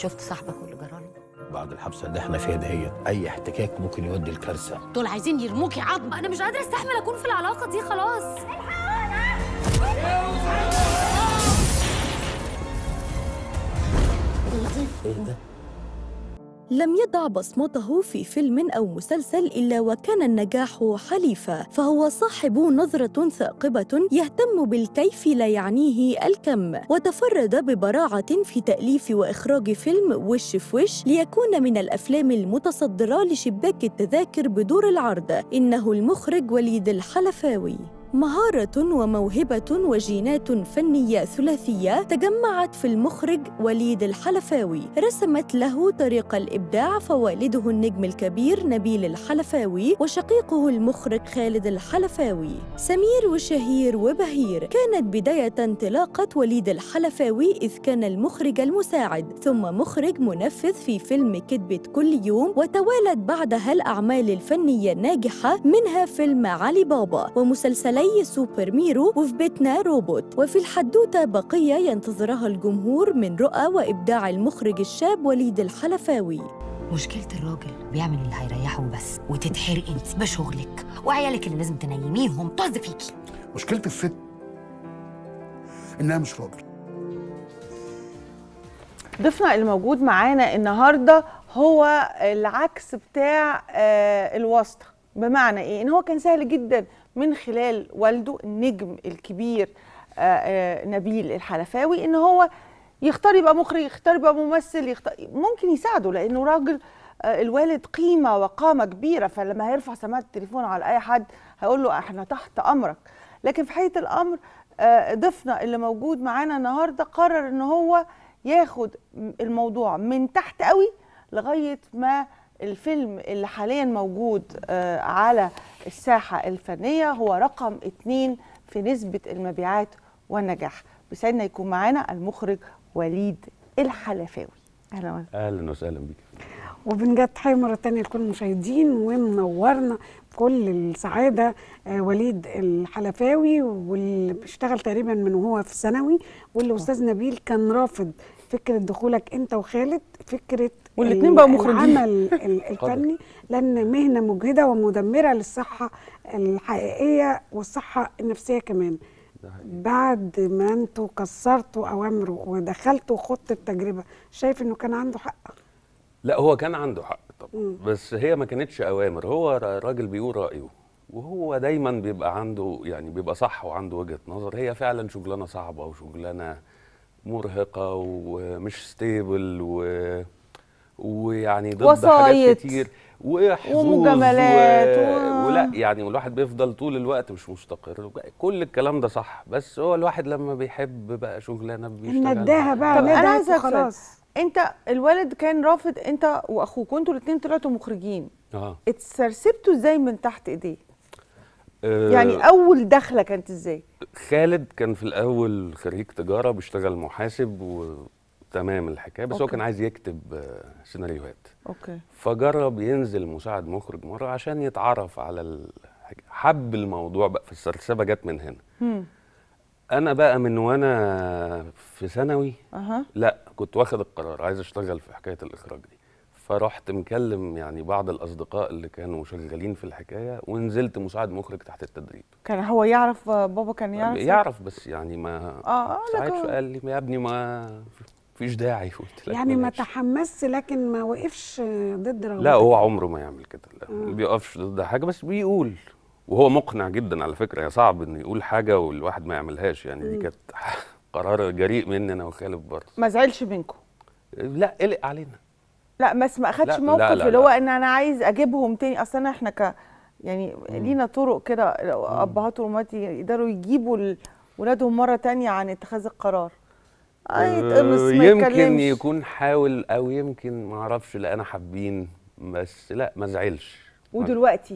شفت صاحبك واللي جراله بعد الحبسه اللي احنا فيها دهيت اي احتكاك ممكن يودي الكارثه دول عايزين يرموكي عظم انا مش قادره استحمل اكون في العلاقه دي خلاص ايه ده لم يضع بصمته في فيلم أو مسلسل إلا وكان النجاح حليفا فهو صاحب نظرة ثاقبة يهتم بالكيف لا يعنيه الكم وتفرد ببراعة في تأليف وإخراج فيلم وش في وش ليكون من الأفلام المتصدرة لشباك التذاكر بدور العرض إنه المخرج وليد الحلفاوي مهارة وموهبة وجينات فنية ثلاثية تجمعت في المخرج وليد الحلفاوي رسمت له طريق الإبداع فوالده النجم الكبير نبيل الحلفاوي وشقيقه المخرج خالد الحلفاوي سمير وشهير وبهير كانت بداية انطلاقة وليد الحلفاوي إذ كان المخرج المساعد ثم مخرج منفذ في فيلم كذبة كل يوم وتوالت بعدها الأعمال الفنية الناجحة منها فيلم علي بابا ومسلسلي سوبر ميرو وفي بيتنا روبوت وفي الحدوتة بقية ينتظرها الجمهور من رؤى وإبداع المخرج الشاب وليد الحلفاوي مشكلة الراجل بيعمل اللي هيريحه بس وتتحرق انت بشغلك وعيالك اللي لازم تنيميهم طز فيكي مشكلة الست إنها مش راجل ضيفنا الموجود معانا النهارده هو العكس بتاع آه، الواسطه بمعنى ايه ان هو كان سهل جدا من خلال والده النجم الكبير آه، آه، نبيل الحلفاوي ان هو يختار يبقى مخرج يختار يبقى ممثل يختار ممكن يساعده لانه راجل آه، الوالد قيمه وقامه كبيره فلما هيرفع سماعه التليفون على اي حد هيقول له احنا تحت امرك لكن في حقيقه الامر آه، ضيفنا اللي موجود معانا النهارده قرر ان هو ياخد الموضوع من تحت قوي لغايه ما الفيلم اللي حاليا موجود آه، على الساحه الفنيه هو رقم اتنين في نسبه المبيعات والنجاح بيسعدنا يكون معانا المخرج وليد الحلفاوي اهلا وسهلا اهلا وسهلا بيك وبنجد تحية مرة تانية لكل المشاهدين ومنورنا بكل السعادة آه، وليد الحلفاوي واللي بيشتغل تقريبا من وهو في ثانوي واللي أستاذ نبيل كان رافض فكرة دخولك أنت وخالد فكرة والاتنين ال- بقوا مخرجين. العمل ال- الفني لأن مهنة مجهدة ومدمرة للصحة الحقيقية والصحة النفسية كمان بعد ما انتوا كسرتوا أوامره ودخلتوا خط التجربة شايف إنه كان عنده حق لا هو كان عنده حق طبعا مم. بس هي ما كانتش اوامر هو را- راجل بيقول رايه وهو دايما بيبقى عنده يعني بيبقى صح وعنده وجهه نظر هي فعلا شغلانه صعبه وشغلانه مرهقه ومش ستيبل و ويعني ضد وسايط. حاجات كتير وحظوظ ومجاملات و... و- ولا يعني الواحد بيفضل طول الوقت مش مستقر كل الكلام ده صح بس هو الواحد لما بيحب بقى شغلانه بيشتغلها نداها بقى طب انا ندهت عايزه أسأل، وخلاص انت الوالد كان رافض انت واخوك وانتوا الاثنين طلعتوا مخرجين اه اتسرسبتوا ازاي من تحت ايديه آه، يعني اول دخله كانت ازاي خالد كان في الاول خريج تجاره بيشتغل محاسب وتمام الحكايه بس هو أوكي. كان عايز يكتب آه، سيناريوهات اوكي فجرب ينزل مساعد مخرج مره عشان يتعرف على الحاجة. حب الموضوع بقى في السرسبه جت من هنا هم انا بقى من وانا في ثانوي اها لا كنت واخد القرار عايز اشتغل في حكايه الاخراج دي فرحت مكلم يعني بعض الاصدقاء اللي كانوا شغالين في الحكايه ونزلت مساعد مخرج تحت التدريب كان هو يعرف آه، بابا كان يعرف يعرف بس يعني ما اه اه ساعات لكن قال لي يا ابني ما فيش داعي قلت لك يعني ما بلاش. تحمسش لكن ما وقفش ضد رغبتك لا هو عمره ما يعمل كده لا ما بيقفش ضد حاجه بس بيقول وهو مقنع جدا على فكره يا صعب انه يقول حاجه والواحد ما يعملهاش يعني دي كانت قرار جريء مني انا وخالد برضه ما زعلش منكم لا قلق علينا لا بس ما اخدش لا، لا، موقف لا، اللي هو لا. ان انا عايز اجيبهم تاني اصل أنا احنا ك يعني لينا طرق كده ابهات وامهات يقدروا يجيبوا ال- ولادهم مره تانية عن اتخاذ القرار آه، يتقمص آه، ما يمكن يتكلمش. يكون حاول او يمكن ما اعرفش لا انا حابين بس لا ما زعلش ودلوقتي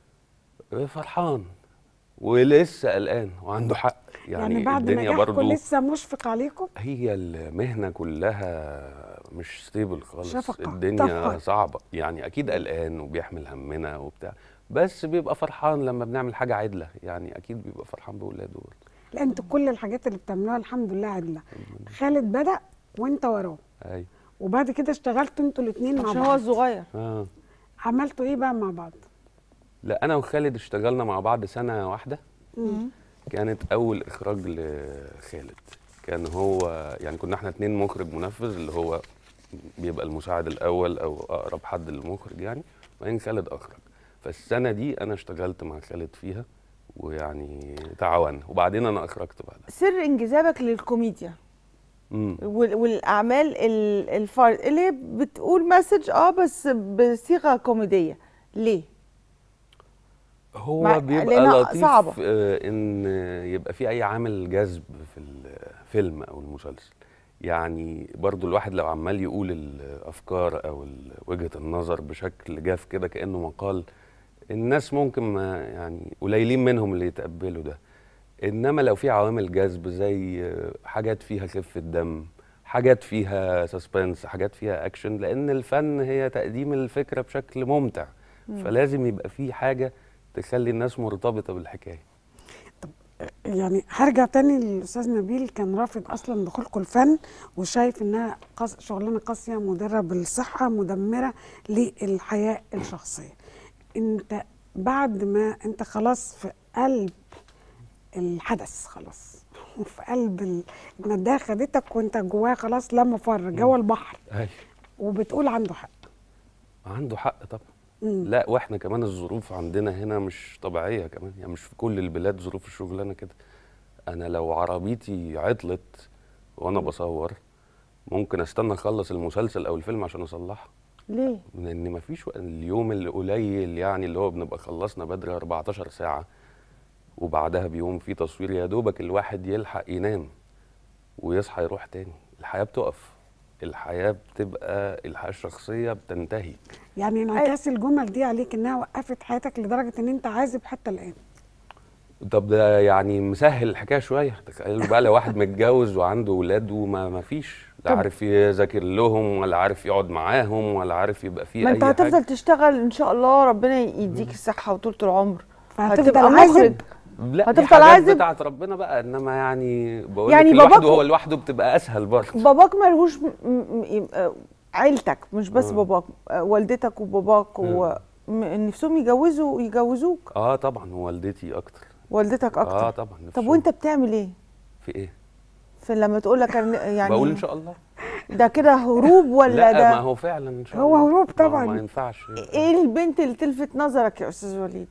فرحان ولسه قلقان وعنده حق يعني, يعني بعد الدنيا نجاحكم برضو لسه مشفق عليكم هي المهنه كلها مش ستيبل خالص شفقة، الدنيا طفرة. صعبه يعني اكيد قلقان وبيحمل همنا وبتاع بس بيبقى فرحان لما بنعمل حاجه عدله يعني اكيد بيبقى فرحان باولاده برضه لا انتوا كل الحاجات اللي بتعملوها الحمد لله عدله خالد بدا وانت وراه ايوه وبعد كده اشتغلتوا انتوا الاثنين مع عشان هو بعض الصغير آه. عملتوا ايه بقى مع بعض لا انا وخالد اشتغلنا مع بعض سنه واحده كانت اول اخراج لخالد كان هو يعني كنا احنا اتنين مخرج منفذ اللي هو بيبقى المساعد الاول او اقرب حد للمخرج يعني وبعدين خالد اخرج فالسنه دي انا اشتغلت مع خالد فيها ويعني تعاوننا وبعدين انا اخرجت بعدها سر انجذابك للكوميديا امم وال- والاعمال ال- الفرد اللي هي بتقول مسج اه بس بصيغه كوميديه ليه هو مع- بيبقى لأنها لطيف صعبة. آه، ان يبقى في اي عامل جذب في الفيلم او المسلسل يعني برضو الواحد لو عمال يقول الافكار او ال- وجهة النظر بشكل جاف كده كانه مقال الناس ممكن ما يعني قليلين منهم اللي يتقبلوا ده انما لو في عوامل جذب زي آه، حاجات فيها خفة دم حاجات فيها سسبنس حاجات فيها اكشن لان الفن هي تقديم الفكرة بشكل ممتع فلازم يبقى في حاجة تخلي الناس مرتبطة بالحكاية يعني هرجع تاني للاستاذ نبيل كان رافض اصلا دخولكم الفن وشايف انها قص... شغلانه قاسيه مضره بالصحه مدمره للحياه الشخصيه انت بعد ما انت خلاص في قلب الحدث خلاص وفي قلب ال- النداهه خدتك وانت جواه خلاص لا مفر جوه البحر أيوة. وبتقول عنده حق عنده حق طبعا مم. لا واحنا كمان الظروف عندنا هنا مش طبيعية كمان يعني مش في كل البلاد ظروف الشغلانة كده انا لو عربيتي عطلت وانا بصور ممكن استنى اخلص المسلسل او الفيلم عشان اصلحها ليه لان مفيش وقت اليوم اللي قليل يعني اللي هو بنبقى خلصنا بدري 14 ساعة وبعدها بيوم في تصوير يا دوبك الواحد يلحق ينام ويصحى يروح تاني الحياة بتقف الحياة بتبقى الحياة الشخصية بتنتهي يعني انعكاس الجمل دي عليك انها وقفت حياتك لدرجه ان انت عازب حتى الان طب ده يعني مسهل الحكايه شويه تخيلوا بقى لو واحد متجوز وعنده ولاد وما ما فيش لا طب- عارف يذاكر لهم ولا عارف يقعد معاهم ولا عارف يبقى فيه ما اي انت هتفضل حاجه تشتغل ان شاء الله ربنا يديك الصحه وطولة العمر فهتفضل هتبقى عازب مخرج لا هتفضل دي حاجات عازب؟ بتاعت ربنا بقى انما يعني بقول يعني يعني لوحده باباكو- هو لوحده بتبقى اسهل برضه باباك ملهوش م- م- يبقى عيلتك مش بس آه. باباك آه، والدتك وباباك و... م- نفسهم يجوزوا يجوزوك اه طبعا والدتي اكتر والدتك اكتر اه طبعا طب نفسهم. وانت بتعمل ايه في ايه في لما تقول لك أنا- يعني بقول ان شاء الله ده كده هروب ولا لا ده ما هو فعلا ان شاء هو الله هروب ما هو طبعاً. ما ينفعش ايه البنت اللي تلفت نظرك يا استاذ وليد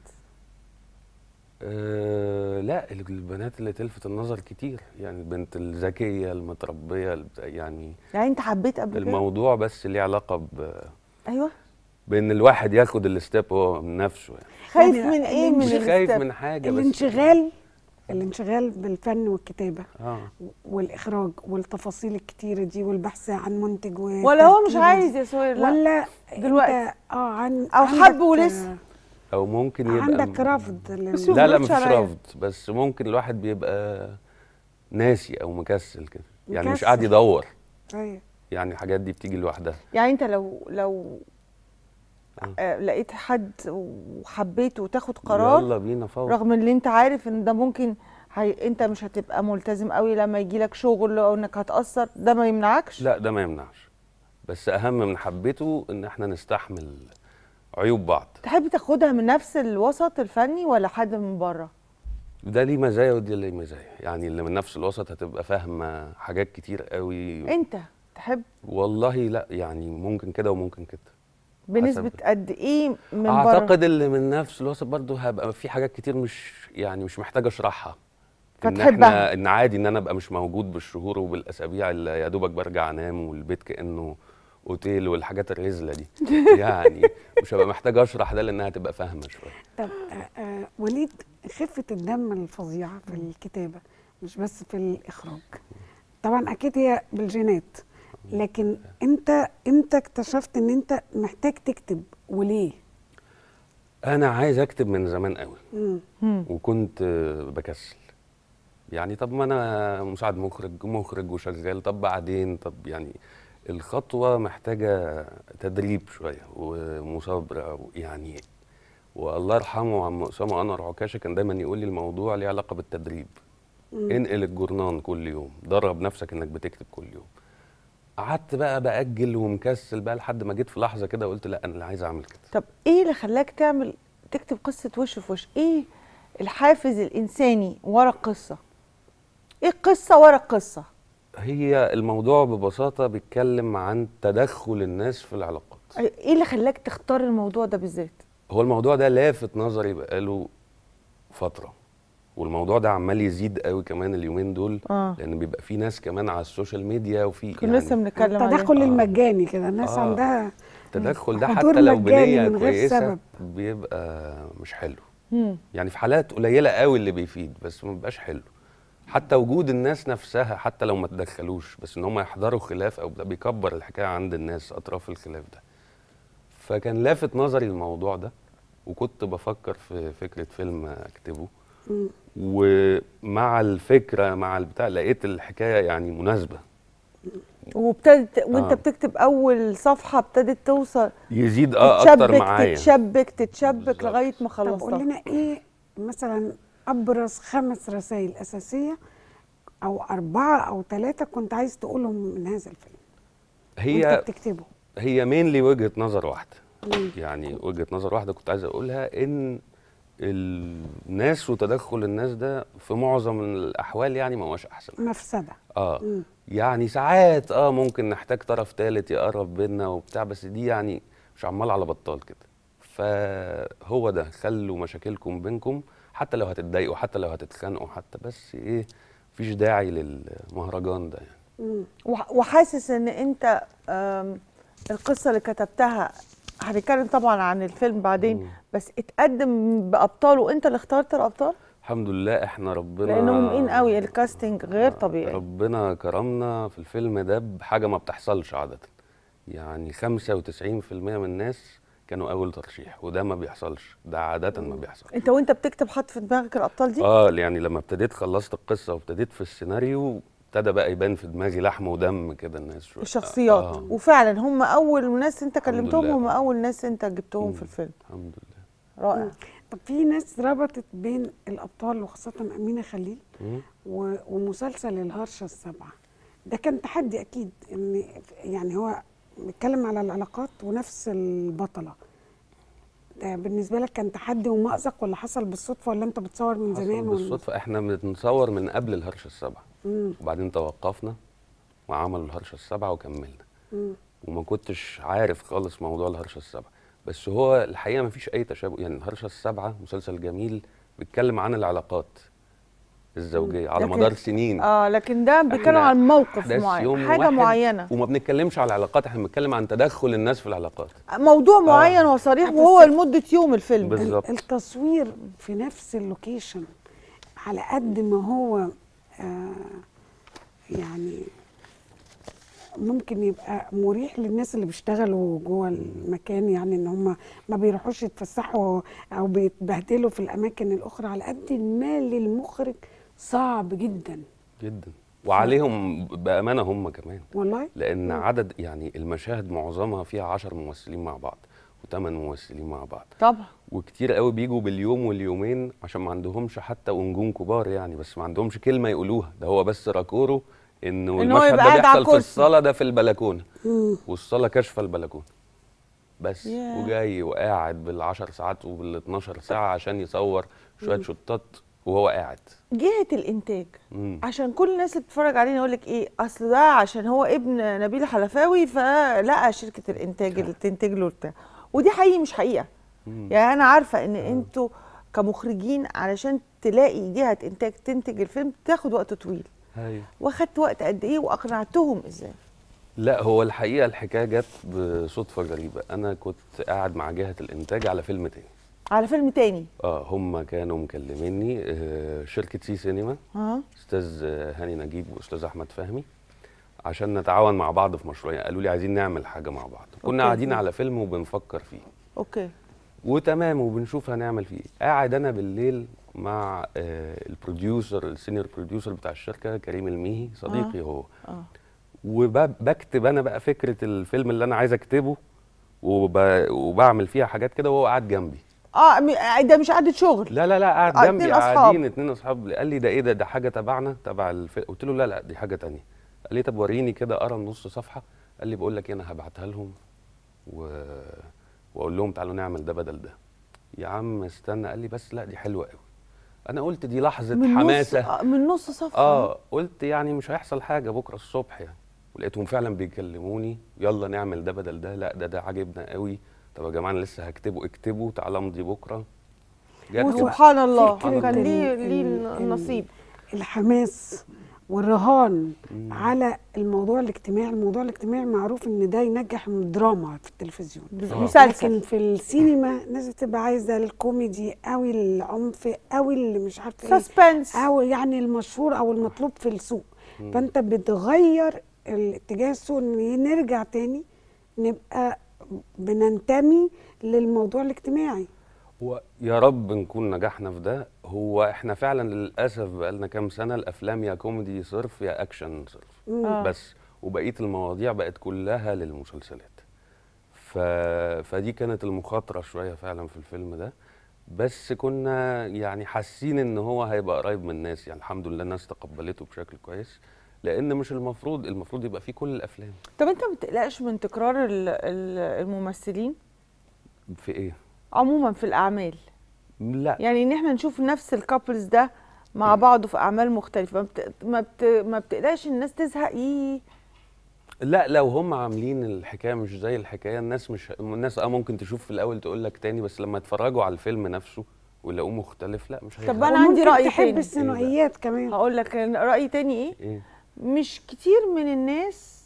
آه لا البنات اللي تلفت النظر كتير يعني البنت الذكيه المتربيه البتاع- يعني يعني انت حبيت قبل كده الموضوع بس ليه علاقه ب ايوه بان الواحد ياخد الستيب هو من نفسه يعني خايف يعني من ايه من مش خايف الستep؟ من حاجه بس الانشغال الانشغال بالفن والكتابه اه والاخراج والتفاصيل الكتيره دي والبحث عن منتج ولا هو مش وترتيب عايز يا سهير لا ولا دلوقتي. انت اه عن أو عندك- حب ولسه. او ممكن يبقى عندك رفض لل- بس لا لا مبروك مفيش عليا. رفض بس ممكن الواحد بيبقى ناسي او مكسل كده يعني مش مكسل. قاعد يدور أيوة. يعني الحاجات دي بتيجي لوحدها يعني انت لو لو آه. آه لقيت حد وحبيته وتاخد قرار يلا بينا فوق رغم ان انت عارف ان ده ممكن هي انت مش هتبقى ملتزم قوي لما يجي لك شغل او انك هتاثر ده ما يمنعكش لا ده ما يمنعش بس اهم من حبته ان احنا نستحمل عيوب بعض تحب تاخدها من نفس الوسط الفني ولا حد من بره ده ليه مزايا ودي ليه مزايا يعني اللي من نفس الوسط هتبقى فاهمه حاجات كتير قوي انت تحب والله لا يعني ممكن كده وممكن كده بنسبه قد ايه من بره اعتقد اللي من نفس الوسط برضه هبقى في حاجات كتير مش يعني مش محتاج اشرحها ان فتحبها. احنا ان عادي ان انا ابقى مش موجود بالشهور وبالاسابيع اللي يا دوبك برجع انام والبيت كانه اوتيل والحاجات الرزله دي يعني مش هبقى محتاج اشرح ده لانها تبقى فاهمه شويه طب آه آه وليد خفه الدم الفظيعه في الكتابه مش بس في الاخراج طبعا اكيد هي بالجينات لكن انت امتى اكتشفت ان انت محتاج تكتب وليه انا عايز اكتب من زمان قوي مم. وكنت آه، بكسل يعني طب ما انا مساعد مخرج مخرج وشغال طب بعدين طب يعني الخطوه محتاجه تدريب شويه ومثابره يعني والله يرحمه عم اسامه انور عكاشه كان دايما يقول لي الموضوع ليه علاقه بالتدريب انقل الجورنان كل يوم درب نفسك انك بتكتب كل يوم قعدت بقى باجل ومكسل بقى لحد ما جيت في لحظه كده وقلت لا انا اللي عايز اعمل كده طب ايه اللي خلاك تعمل تكتب قصه وش في وش ايه الحافز الانساني ورا القصه ايه القصه ورا القصه هي الموضوع ببساطه بيتكلم عن تدخل الناس في العلاقات ايه اللي خلاك تختار الموضوع ده بالذات هو الموضوع ده لافت نظري بقاله فتره والموضوع ده عمال يزيد قوي كمان اليومين دول اه لان بيبقى في ناس كمان على السوشيال ميديا وفي كنا لسه بنتكلم عليه التدخل آه. المجاني كده الناس آه. عندها التدخل ده حضور حتى لو مجاني بنيه من غير كويسه سبب. بيبقى مش حلو مم. يعني في حالات قليله قوي اللي بيفيد بس ما بيبقاش حلو حتى وجود الناس نفسها حتى لو ما تدخلوش بس ان هم يحضروا خلاف او ده بيكبر الحكايه عند الناس اطراف الخلاف ده فكان لافت نظري الموضوع ده وكنت بفكر في فكره فيلم اكتبه مم. ومع الفكره مع البتاع لقيت الحكايه يعني مناسبه وابتدت وانت آه. بتكتب اول صفحه ابتدت توصل يزيد اه اكتر تتشبك معايا تتشبك تتشبك بالظبط. لغايه ما طب قول خلصتها لنا ايه مثلا ابرز خمس رسائل اساسيه او اربعه او ثلاثه كنت عايز تقولهم من هذا الفيلم هي وانت بتكتبه هي مينلي وجهه نظر واحده مم. يعني وجهه نظر واحده كنت عايز اقولها ان الناس وتدخل الناس ده في معظم الاحوال يعني ما هوش احسن مفسده اه مم. يعني ساعات اه ممكن نحتاج طرف ثالث يقرب بينا وبتاع بس دي يعني مش عمال على بطال كده فهو ده خلوا مشاكلكم بينكم حتى لو هتتضايقوا حتى لو هتتخانقوا حتى بس ايه مفيش داعي للمهرجان ده يعني مم. وح- وحاسس ان انت آم، القصه اللي كتبتها هنتكلم طبعا عن الفيلم بعدين مم. بس اتقدم بابطاله انت اللي اخترت الابطال الحمد لله احنا ربنا لانهم مهمين قوي الكاستنج غير طبيعي ربنا كرمنا في الفيلم ده بحاجه ما بتحصلش عاده يعني 95% من الناس كانوا اول ترشيح وده ما بيحصلش ده عاده ما بيحصل انت وانت بتكتب حاط في دماغك الابطال دي اه يعني لما ابتديت خلصت القصه وابتديت في السيناريو ابتدى بقى يبان في دماغي لحم ودم كده الناس شوية. الشخصيات آه. وفعلا هم اول ناس انت الحمد كلمتهم لله. هم اول ناس انت جبتهم مم. في الفيلم الحمد لله رائع طب في ناس ربطت بين الابطال وخاصه امينه خليل مم. و- ومسلسل الهرشه السبعه ده كان تحدي اكيد ان يعني هو بيتكلم على العلاقات ونفس البطله ده بالنسبه لك كان تحدي ومأزق ولا حصل بالصدفه ولا انت بتصور من حصل زمان ولا بالصدفه احنا بنصور من قبل الهرشه السبعه مم. وبعدين توقفنا وعملوا الهرشه السبعه وكملنا مم. وما كنتش عارف خالص موضوع الهرشه السبعه بس هو الحقيقه ما فيش اي تشابه يعني الهرشه السبعه مسلسل جميل بيتكلم عن العلاقات الزوجيه على لكن- مدار سنين اه لكن ده بيتكلم إحنا عن موقف أحداث معين يوم حاجه واحد معينه وما بنتكلمش على العلاقات احنا بنتكلم عن تدخل الناس في العلاقات موضوع معين وصريح بس- وهو لمده يوم الفيلم بالظبط التصوير في نفس اللوكيشن على قد ما هو آه يعني ممكن يبقى مريح للناس اللي بيشتغلوا جوه المكان يعني ان هم ما بيروحوش يتفسحوا او بيتبهدلوا في الاماكن الاخرى على قد ما للمخرج صعب جدا جدا وعليهم بامانه هم كمان والله لان عدد يعني المشاهد معظمها فيها عشر ممثلين مع بعض وثمان ممثلين مع بعض طبعا وكتير قوي بيجوا باليوم واليومين عشان ما عندهمش حتى ونجوم كبار يعني بس ما عندهمش كلمه يقولوها ده هو بس راكوره انه إن هو المشهد يبقى ده قاعد على بيحصل في الكرسي. الصاله ده في البلكونه مم. والصاله كاشفه البلكونه بس ياه. وجاي وقاعد بالعشر ساعات وبال12 ساعه عشان يصور شويه شطات وهو قاعد جهه الانتاج مم. عشان كل الناس اللي بتتفرج علينا يقول لك ايه اصل ده عشان هو ابن نبيل حلفاوي فلقى شركه الانتاج اللي تنتج له بتاع ودي حقيقي مش حقيقه مم. يعني انا عارفه ان انتوا كمخرجين علشان تلاقي جهه انتاج تنتج الفيلم تاخد وقت طويل هاي. واخدت وقت قد ايه واقنعتهم ازاي لا هو الحقيقه الحكايه جت بصدفه غريبه انا كنت قاعد مع جهه الانتاج على فيلم تاني على فيلم تاني اه هم كانوا مكلميني آه شركه سي سينما ها استاذ هاني نجيب واستاذ احمد فهمي عشان نتعاون مع بعض في مشروع يعني قالوا لي عايزين نعمل حاجه مع بعض كنا أوكي. قاعدين على فيلم وبنفكر فيه اوكي وتمام وبنشوف هنعمل فيه ايه قاعد انا بالليل مع آه البروديوسر السينيور بروديوسر بتاع الشركه كريم الميهي صديقي هو اه وبكتب انا بقى فكره الفيلم اللي انا عايز اكتبه وب... وبعمل فيها حاجات كده وهو قاعد جنبي اه م- ده مش قعده شغل لا لا لا قاعد آه، جنبي اتنين أصحاب. قاعدين اتنين اصحاب قال لي ده ايه ده ده حاجه تبعنا تبع الفيلم قلت له لا لا دي حاجه تانية قال لي طب وريني كده قرا نص صفحه قال لي بقول لك إيه، انا هبعتها لهم و... واقول لهم تعالوا نعمل ده بدل ده يا عم استنى قال لي بس لا دي حلوه قوي انا قلت دي لحظه من حماسه نص آه، من نص صفحه اه قلت يعني مش هيحصل حاجه بكره الصبح يعني ولقيتهم فعلا بيكلموني يلا نعمل ده بدل ده لا ده ده عاجبنا قوي طب يا جماعه انا لسه هكتبه اكتبوا تعالى امضي بكره جت وسبحان الله فكرة كان ليه ال- ليه ال- النصيب الحماس والرهان على الموضوع الاجتماعي الموضوع الاجتماعي معروف ان ده ينجح من الدراما في التلفزيون آه. مسلسل لكن في السينما الناس بتبقى عايزه الكوميدي قوي العنف قوي اللي مش عارفه ايه سسبنس او يعني المشهور او المطلوب في السوق فانت بتغير الاتجاه السوق ان نرجع تاني نبقى بننتمي للموضوع الاجتماعي هو يا رب نكون نجحنا في ده هو احنا فعلا للاسف بقالنا كام سنه الافلام يا كوميدي صرف يا اكشن صرف آه. بس وبقيه المواضيع بقت كلها للمسلسلات ف... فدي كانت المخاطره شويه فعلا في الفيلم ده بس كنا يعني حاسين ان هو هيبقى قريب من الناس يعني الحمد لله الناس تقبلته بشكل كويس لان مش المفروض المفروض يبقى فيه كل الافلام طب انت ما بتقلقش من تكرار ال- ال- الممثلين في ايه عموما في الاعمال لا يعني ان احنا نشوف نفس الكابلز ده مع بعض في اعمال مختلفه ما بت... ما, بت... ما بتقلقش الناس تزهق يي لا لو هم عاملين الحكايه مش زي الحكايه الناس مش الناس اه ممكن تشوف في الاول تقول لك تاني بس لما يتفرجوا على الفيلم نفسه ويلاقوه مختلف لا مش طب هيزهقوا. أنا عندي وممكن رأي تحب تاني. الثنائيات كمان هقول لك رايي تاني ايه ايه مش كتير من الناس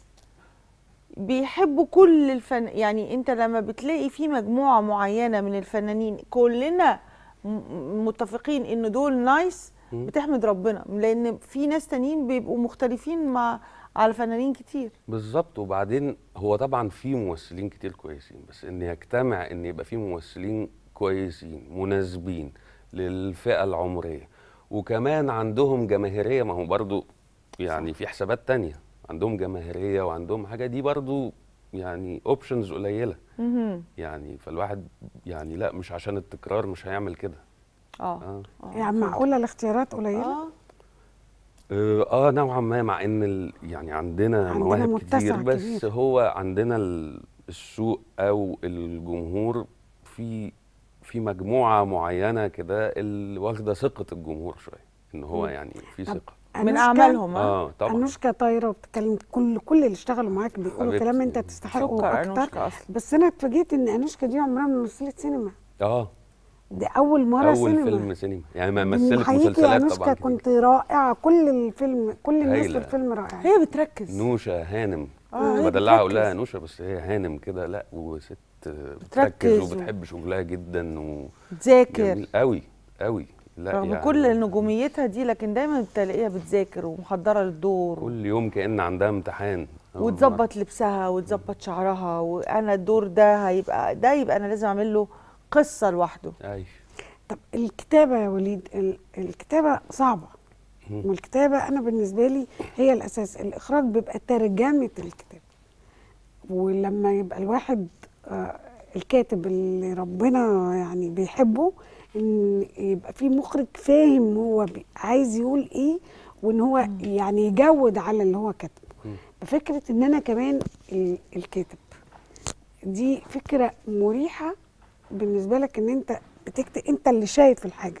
بيحبوا كل الفن يعني انت لما بتلاقي في مجموعه معينه من الفنانين كلنا م- متفقين ان دول نايس مم. بتحمد ربنا لان في ناس تانيين بيبقوا مختلفين مع على فنانين كتير بالظبط وبعدين هو طبعا في ممثلين كتير كويسين بس ان يجتمع ان يبقى في ممثلين كويسين مناسبين للفئه العمريه وكمان عندهم جماهيريه ما هو برضو يعني في حسابات تانية عندهم جماهيريه وعندهم حاجه دي برضو يعني اوبشنز قليله مهم. يعني فالواحد يعني لا مش عشان التكرار مش هيعمل كده اه اه آه. يعني معقوله الاختيارات قليله اه اه آه، نوعا ما مع ان ال يعني عندنا, عندنا مواهب متسع كتير بس كبير. هو عندنا ال- السوق او الجمهور في في مجموعه معينه كده اللي واخده ثقه الجمهور شويه ان هو يعني في طب ثقه من أنوشكا- اعمالهم اه اه طبعا انوشكا طايره وبتتكلم كل كل اللي اشتغلوا معاك بيقولوا حبيبتي. كلام انت سكر تستحقه اكتر انوشكا اصلا بس انا اتفاجئت ان انوشكا دي عمرها ما مثلت سينما اه دي اول مره اول سينما فيلم سينما يعني ما مثلت بنحييكي يا مسلسلات انوشكا طبعا كتير. كنت رائعه كل الفيلم كل الناس في هايلة. الفيلم رائعه هي بتركز نوشه هانم آه، هي بدلعها اقول بتركز. لها نوشه بس هي هانم كده لا وست بتركز بتركز و- وبتحب شغلها جدا و تذاكر جميل قوي قوي لا رغم يعني كل نجوميتها دي لكن دايما بتلاقيها بتذاكر ومحضره للدور كل يوم كأن عندها امتحان آه، وتظبط لبسها وتظبط شعرها وانا الدور ده هيبقى ده يبقى انا لازم اعمل له قصه لوحده ايوه طب الكتابه يا وليد ال- الكتابه صعبه مم. والكتابه انا بالنسبه لي هي الاساس الاخراج بيبقى ترجمه الكتاب ولما يبقى الواحد آه، الكاتب اللي ربنا يعني بيحبه ان يبقى في مخرج فاهم هو بي- عايز يقول ايه وان هو يعني يجود على اللي هو كاتبه مم. ففكره ان انا كمان ال- الكاتب دي فكره مريحه بالنسبه لك ان انت بتكتب انت اللي شايف الحاجه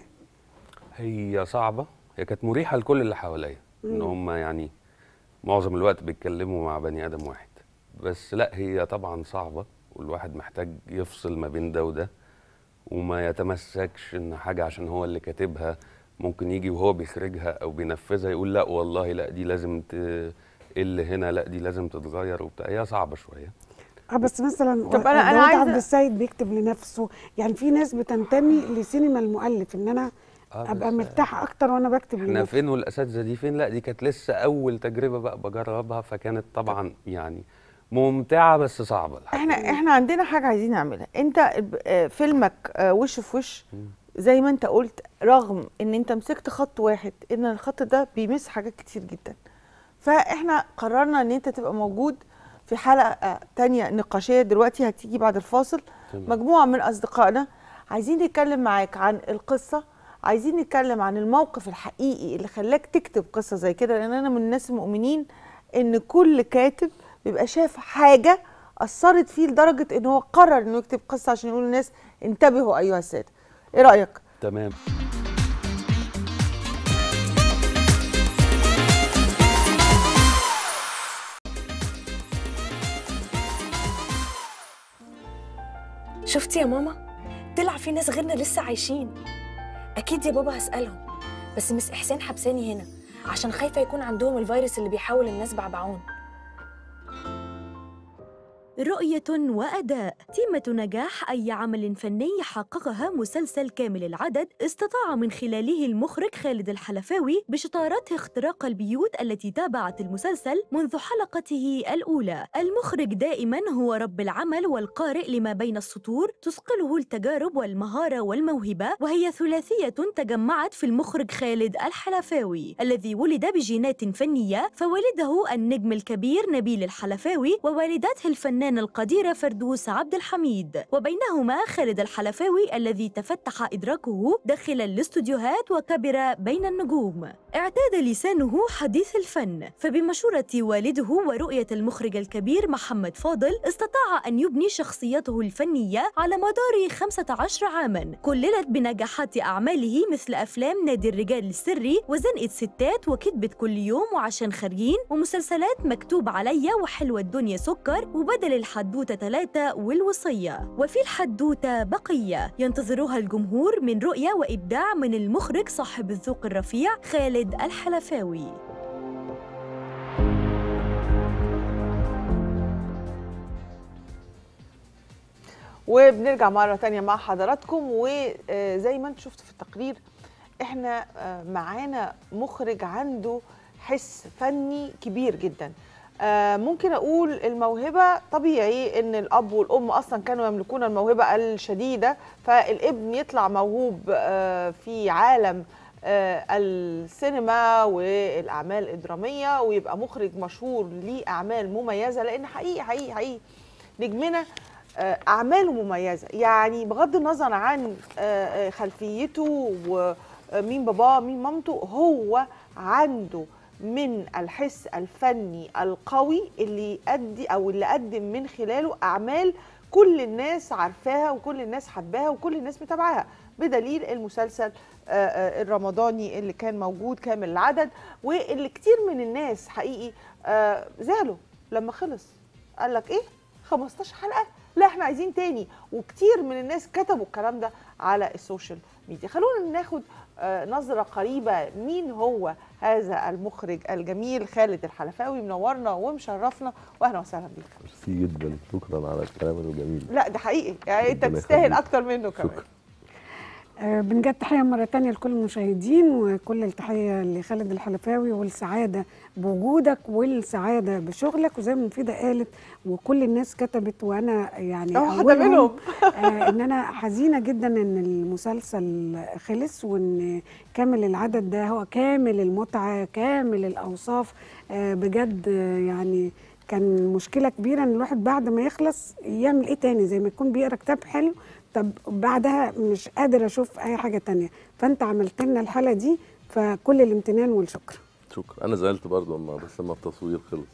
هي صعبة هي كانت مريحة لكل اللي حواليا ان هم يعني معظم الوقت بيتكلموا مع بني ادم واحد بس لا هي طبعا صعبة والواحد محتاج يفصل ما بين ده وده وما يتمسكش ان حاجة عشان هو اللي كاتبها ممكن يجي وهو بيخرجها او بينفذها يقول لا والله لا دي لازم تقل هنا لا دي لازم تتغير وبتاع هي صعبة شوية اه بس مثلا طب أنا- أنا داود عايزة- عبد السيد بيكتب لنفسه يعني في ناس بتنتمي لسينما المؤلف ان انا آه ابقى بس مرتاحه اكتر وانا بكتب احنا لنفسي فين والاساتذه دي فين لا دي كانت لسه اول تجربه بقى بجربها فكانت طبعا يعني ممتعه بس صعبه الحقيقة. احنا احنا عندنا حاجه عايزين نعملها انت الب- آه، فيلمك آه، وش في وش زي ما انت قلت رغم ان انت مسكت خط واحد ان الخط ده بيمس حاجات كتير جدا فاحنا قررنا ان انت تبقى موجود في حلقه تانية نقاشيه دلوقتي هتيجي بعد الفاصل تمام. مجموعه من اصدقائنا عايزين نتكلم معاك عن القصه عايزين نتكلم عن الموقف الحقيقي اللي خلاك تكتب قصه زي كده لان انا من الناس المؤمنين ان كل كاتب بيبقى شاف حاجه اثرت فيه لدرجه ان هو قرر انه يكتب قصه عشان يقول للناس انتبهوا ايها الساده ايه رايك تمام شفتي يا ماما طلع في ناس غيرنا لسه عايشين اكيد يا بابا هسالهم بس مس احسان حبساني هنا عشان خايفه يكون عندهم الفيروس اللي بيحول الناس بعبعون رؤية وأداء تيمة نجاح أي عمل فني حققها مسلسل كامل العدد استطاع من خلاله المخرج خالد الحلفاوي بشطارته اختراق البيوت التي تابعت المسلسل منذ حلقته الأولى المخرج دائما هو رب العمل والقارئ لما بين السطور تثقله التجارب والمهارة والموهبة وهي ثلاثية تجمعت في المخرج خالد الحلفاوي الذي ولد بجينات فنية فوالده النجم الكبير نبيل الحلفاوي ووالدته الفنانة القديرة فردوس عبد الحميد وبينهما خالد الحلفاوي الذي تفتح إدراكه داخل الاستوديوهات وكبر بين النجوم اعتاد لسانه حديث الفن فبمشورة والده ورؤية المخرج الكبير محمد فاضل استطاع أن يبني شخصيته الفنية على مدار 15 عاماً كللت بنجاحات أعماله مثل أفلام نادي الرجال السري وزنقة ستات وكتبة كل يوم وعشان خارجين ومسلسلات مكتوب عليا وحلوة الدنيا سكر وبدل الحدوتة ثلاثة والوصية وفي الحدوتة بقية ينتظرها الجمهور من رؤية وإبداع من المخرج صاحب الذوق الرفيع خالد الحلفاوي وبنرجع مرة تانية مع حضراتكم وزي ما انتم شفتوا في التقرير احنا آه، معانا مخرج عنده حس فني كبير جدا آه، ممكن اقول الموهبة طبيعي ان الاب والام اصلا كانوا يملكون الموهبة الشديدة فالابن يطلع موهوب آه، في عالم آه، السينما والاعمال الدرامية ويبقى مخرج مشهور ليه اعمال مميزة لان حقيقي حقيقي حقيقي نجمنا آه، اعماله مميزه يعني بغض النظر عن آه، آه، خلفيته ومين باباه مين مامته هو عنده من الحس الفني القوي اللي يؤدي او اللي قدم من خلاله اعمال كل الناس عارفاها وكل الناس حباها وكل الناس متابعاها بدليل المسلسل آه، آه، الرمضاني اللي كان موجود كامل العدد واللي كتير من الناس حقيقي آه، زعلوا لما خلص قال لك ايه 15 حلقه لا احنا عايزين تاني وكتير من الناس كتبوا الكلام ده على السوشيال ميديا خلونا ناخد آه، نظرة قريبة مين هو هذا المخرج الجميل خالد الحلفاوي منورنا ومشرفنا واهلا وسهلا بيك ميرسي جدا شكرا على الكلام الجميل لا ده حقيقي يعني انت ربنا تستاهل يخليك. اكتر منه كمان شكرا آه، بنجد تحية مرة تانية لكل المشاهدين وكل التحية لخالد الحلفاوي والسعادة بوجودك والسعادة بشغلك وزي ما مفيدة قالت وكل الناس كتبت وأنا يعني اه واحدة أولهم، منهم آه إن أنا حزينة جدا إن المسلسل خلص وإن كامل العدد ده هو كامل المتعة كامل الأوصاف آه بجد آه، يعني كان مشكلة كبيرة إن الواحد بعد ما يخلص يعمل إيه تاني زي ما يكون بيقرا كتاب حلو طب بعدها مش قادر اشوف اي حاجه تانية فانت عملت لنا الحلقه دي فكل الامتنان والشكر شكرا انا زعلت برضه اما بس لما التصوير خلص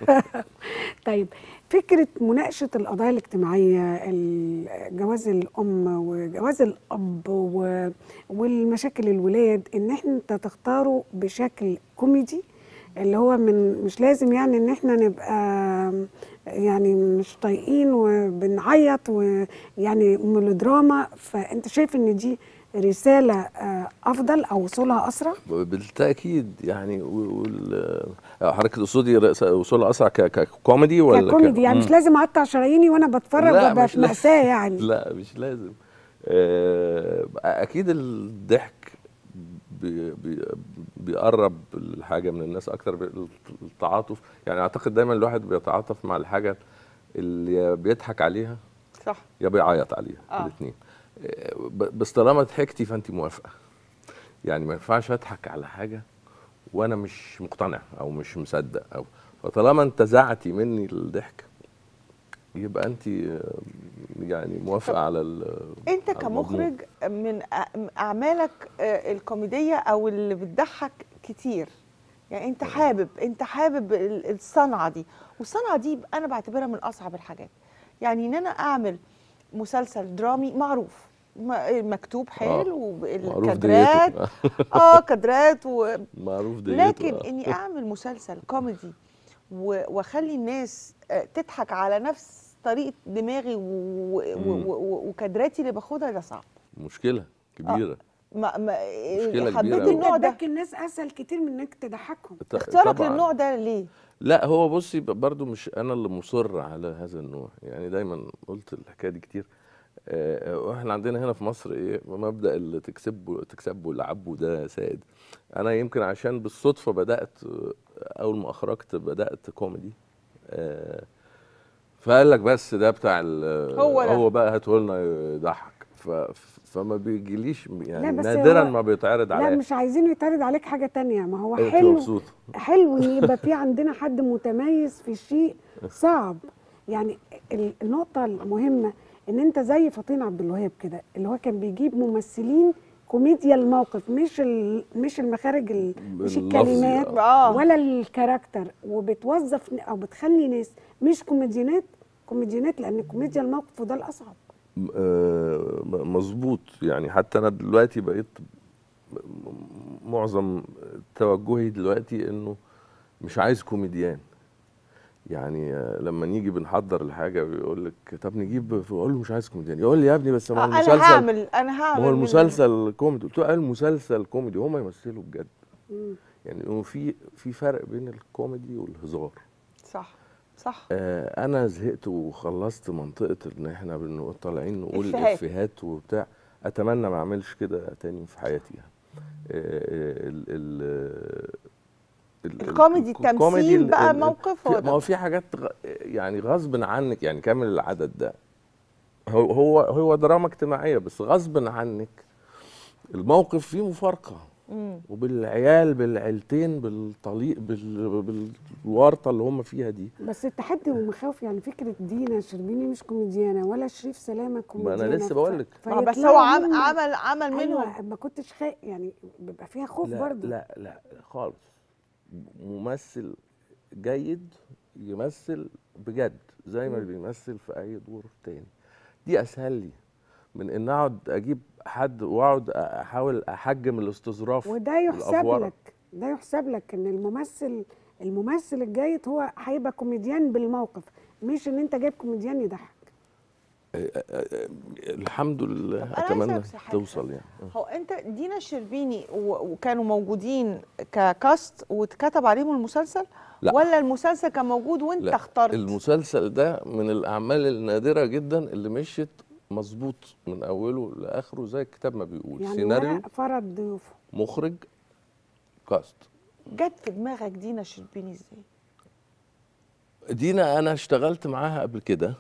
طيب فكره مناقشه القضايا الاجتماعيه ال- جواز الام وجواز الاب و- والمشاكل الولاد ان احنا انت تختاره بشكل كوميدي اللي هو من مش لازم يعني ان احنا نبقى يعني مش طايقين وبنعيط ويعني ميلودراما فانت شايف ان دي رساله آه، افضل او وصولها اسرع بالتاكيد يعني و- وال آه، حضرتك تقصدي رأس- وصول اسرع ك- ككوميدي ولا ك- ككوميدي يعني مش مم. لازم اقطع شراييني وانا بتفرج لا، وابقى مش في لا- مأساة يعني لا مش لازم آه، اكيد الضحك بي بي بيقرب الحاجه من الناس اكتر بي- التعاطف يعني اعتقد دايما الواحد بيتعاطف مع الحاجه اللي يا بيضحك عليها صح يا بيعيط عليها آه. الاثنين بس طالما ضحكتي فانت موافقه يعني ما ينفعش اضحك على حاجه وانا مش مقتنع او مش مصدق او فطالما انتزعتي مني الضحك يبقى انت يعني موافقه على ال- انت على المضمون. كمخرج من أ- اعمالك آه، الكوميديه او اللي بتضحك كتير يعني انت حابب انت حابب ال- الصنعه دي والصنعه دي انا بعتبرها من اصعب الحاجات يعني ان انا اعمل مسلسل درامي معروف م- مكتوب حلو معروف والكادرات ديته. اه كادرات و... معروف ديته لكن آه. اني اعمل مسلسل كوميدي و- واخلي الناس آه، تضحك على نفس طريقه دماغي و- و- مم. و- و- وكادراتي اللي باخدها ده صعب مشكله كبيره ما ما مشكلة حبيت كبيرة أوي. النوع ده قدامك الناس اسهل كتير من انك تضحكهم ط- اختيارك طبعاً. للنوع ده ليه؟ لا هو بصي ب- برضو مش انا اللي مصر على هذا النوع يعني دايما قلت الحكايه دي كتير آه، واحنا عندنا هنا في مصر ايه مبدا اللي تكسبه تكسبه العبه ده سائد انا يمكن عشان بالصدفه بدات آه، اول ما اخرجت بدات كوميدي آه، فقال لك بس ده بتاع ال- هو ده. هو بقى هاته لنا يضحك ف- فما بيجيليش يعني بس نادرا هو- ما بيتعرض لا عليا مش عايزينه يتعرض عليك حاجه تانية ما هو أنت حلو مبسوطة. حلو ان يبقى في عندنا حد متميز في شيء صعب يعني ال- النقطه المهمه ان انت زي فطين عبد الوهاب كده اللي هو كان بيجيب ممثلين كوميديا الموقف مش ال- مش المخارج ال- مش باللفظ، الكلمات آه. ولا الكاركتر وبتوظف ن- او بتخلي ناس مش كوميديانات كوميديانات لان كوميديا الموقف وده الاصعب آه، م- مظبوط يعني حتى انا دلوقتي بقيت م- م- معظم توجهي دلوقتي انه مش عايز كوميديان يعني آه، لما نيجي بنحضر الحاجه بيقول لك طب نجيب اقول له مش عايز كوميديان يقول لي يا ابني بس ما هو انا المسلسل هعمل انا هعمل ما هو من- المسلسل كوميدي قلت له قال المسلسل كوميدي هم يمثلوا بجد يعني انه في في فرق بين الكوميدي والهزار صح صح آه انا زهقت وخلصت منطقه ان احنا بنبقى طالعين نقول إفيهات. افيهات وبتاع اتمنى ما اعملش كده تاني في حياتي يعني. آه ال ال ال- الكوميدي، الكوميدي التمثيل ال- بقى ال- موقف في- هو ما ده. هو في حاجات غ- يعني غصب عنك يعني كامل العدد ده هو هو هو دراما اجتماعيه بس غصب عنك الموقف فيه مفارقه مم. وبالعيال بالعيلتين بالطليق بال- بالورطه اللي هم فيها دي بس التحدي والمخاوف يعني فكره دينا شربيني مش كوميديانه ولا شريف سلامه ما كوميديانه انا لسه بقول لك ما بس فيطلعوا هو عم هم- عمل عمل منهم أيوة ما كنتش خايف يعني بيبقى فيها خوف لا برضه لا لا خالص ممثل جيد يمثل بجد زي ما بيمثل في اي دور تاني دي اسهل لي من ان اقعد اجيب حد واقعد احاول احجم الاستظراف وده يحسب والأفورة. لك ده يحسب لك ان الممثل الممثل الجيد هو هيبقى كوميديان بالموقف مش ان انت جايب كوميديان يضحك الحمد لله طب أنا عايزة اتمنى أسأل حاجة. توصل يعني هو انت دينا الشربيني و- وكانوا موجودين ككاست واتكتب عليهم المسلسل لا. ولا المسلسل كان موجود وانت لا اخترت المسلسل ده من الاعمال النادره جدا اللي مشيت مظبوط من اوله لاخره زي الكتاب ما بيقول يعني سيناريو ورق فرض ضيوفه مخرج كاست جت في دماغك دينا الشربيني ازاي دينا انا اشتغلت معاها قبل كده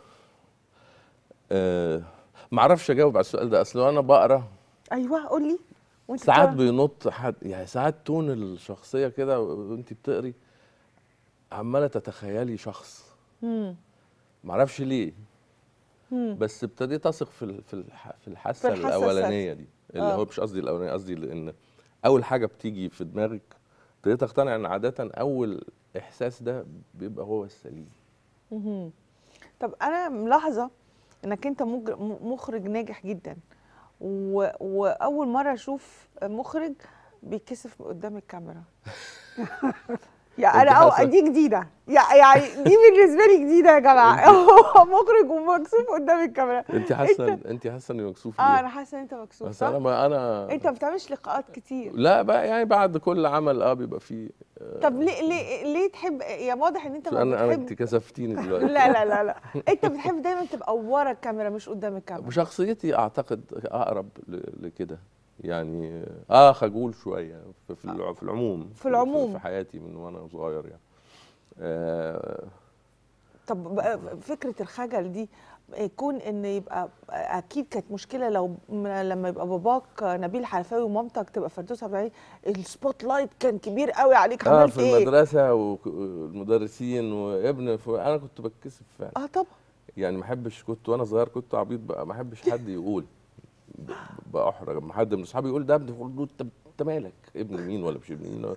أه معرفش اجاوب على السؤال ده اصل انا بقرا ايوه قول لي وانت ساعات بتقرا؟ بينط حد يعني ساعات تون الشخصيه كده وانت بتقري عماله تتخيلي شخص مم. معرفش ليه مم. بس ابتديت اثق في ال- في الح- في الحاسه في الحاسة الاولانيه دي اللي آه. هو مش قصدي الاولانيه قصدي لان اول حاجه بتيجي في دماغك ابتديت اقتنع ان عاده اول احساس ده بيبقى هو السليم مهم. طب انا ملاحظه انك انت مج- م- مخرج ناجح جدا و... واول مره اشوف مخرج بيتكسف قدام الكاميرا يعني انا أنت أو حاسة- دي جديده يع- يعني دي بالنسبه لي جديده يا جماعه هو مخرج ومكسوف قدام الكاميرا انت حاسه انت حاسه اني مكسوف اه ليه؟ انا حاسه ان انت مكسوف بس صح انا ما انا انت ما بتعملش لقاءات كتير لا بقى يعني بعد كل عمل اه بيبقى فيه طب ليه ليه ليه تحب يا واضح ان انت ما انا انا انت بتحب كسفتيني دلوقتي لا لا لا لا انت بتحب دايما تبقى ورا الكاميرا مش قدام الكاميرا وشخصيتي اعتقد اقرب ل- لكده يعني اه خجول شويه في في الع- في العموم في العموم. في حياتي من وانا صغير يعني آه طب بقى فكرة الخجل دي يكون ان يبقى اكيد كانت مشكله لو م- لما يبقى باباك نبيل حلفاوي ومامتك تبقى فردوس عبد العزيز السبوت لايت كان كبير قوي عليك اه عملت في ايه؟ المدرسه وك- والمدرسين وابن ف- انا كنت بتكسف فعلا اه طبعا يعني ما احبش كنت وانا صغير كنت عبيط بقى ما احبش حد يقول ب- بأحرج لما حد من اصحابي يقول ده ابن فلان، انت انت مالك ابن مين ولا مش ابن مين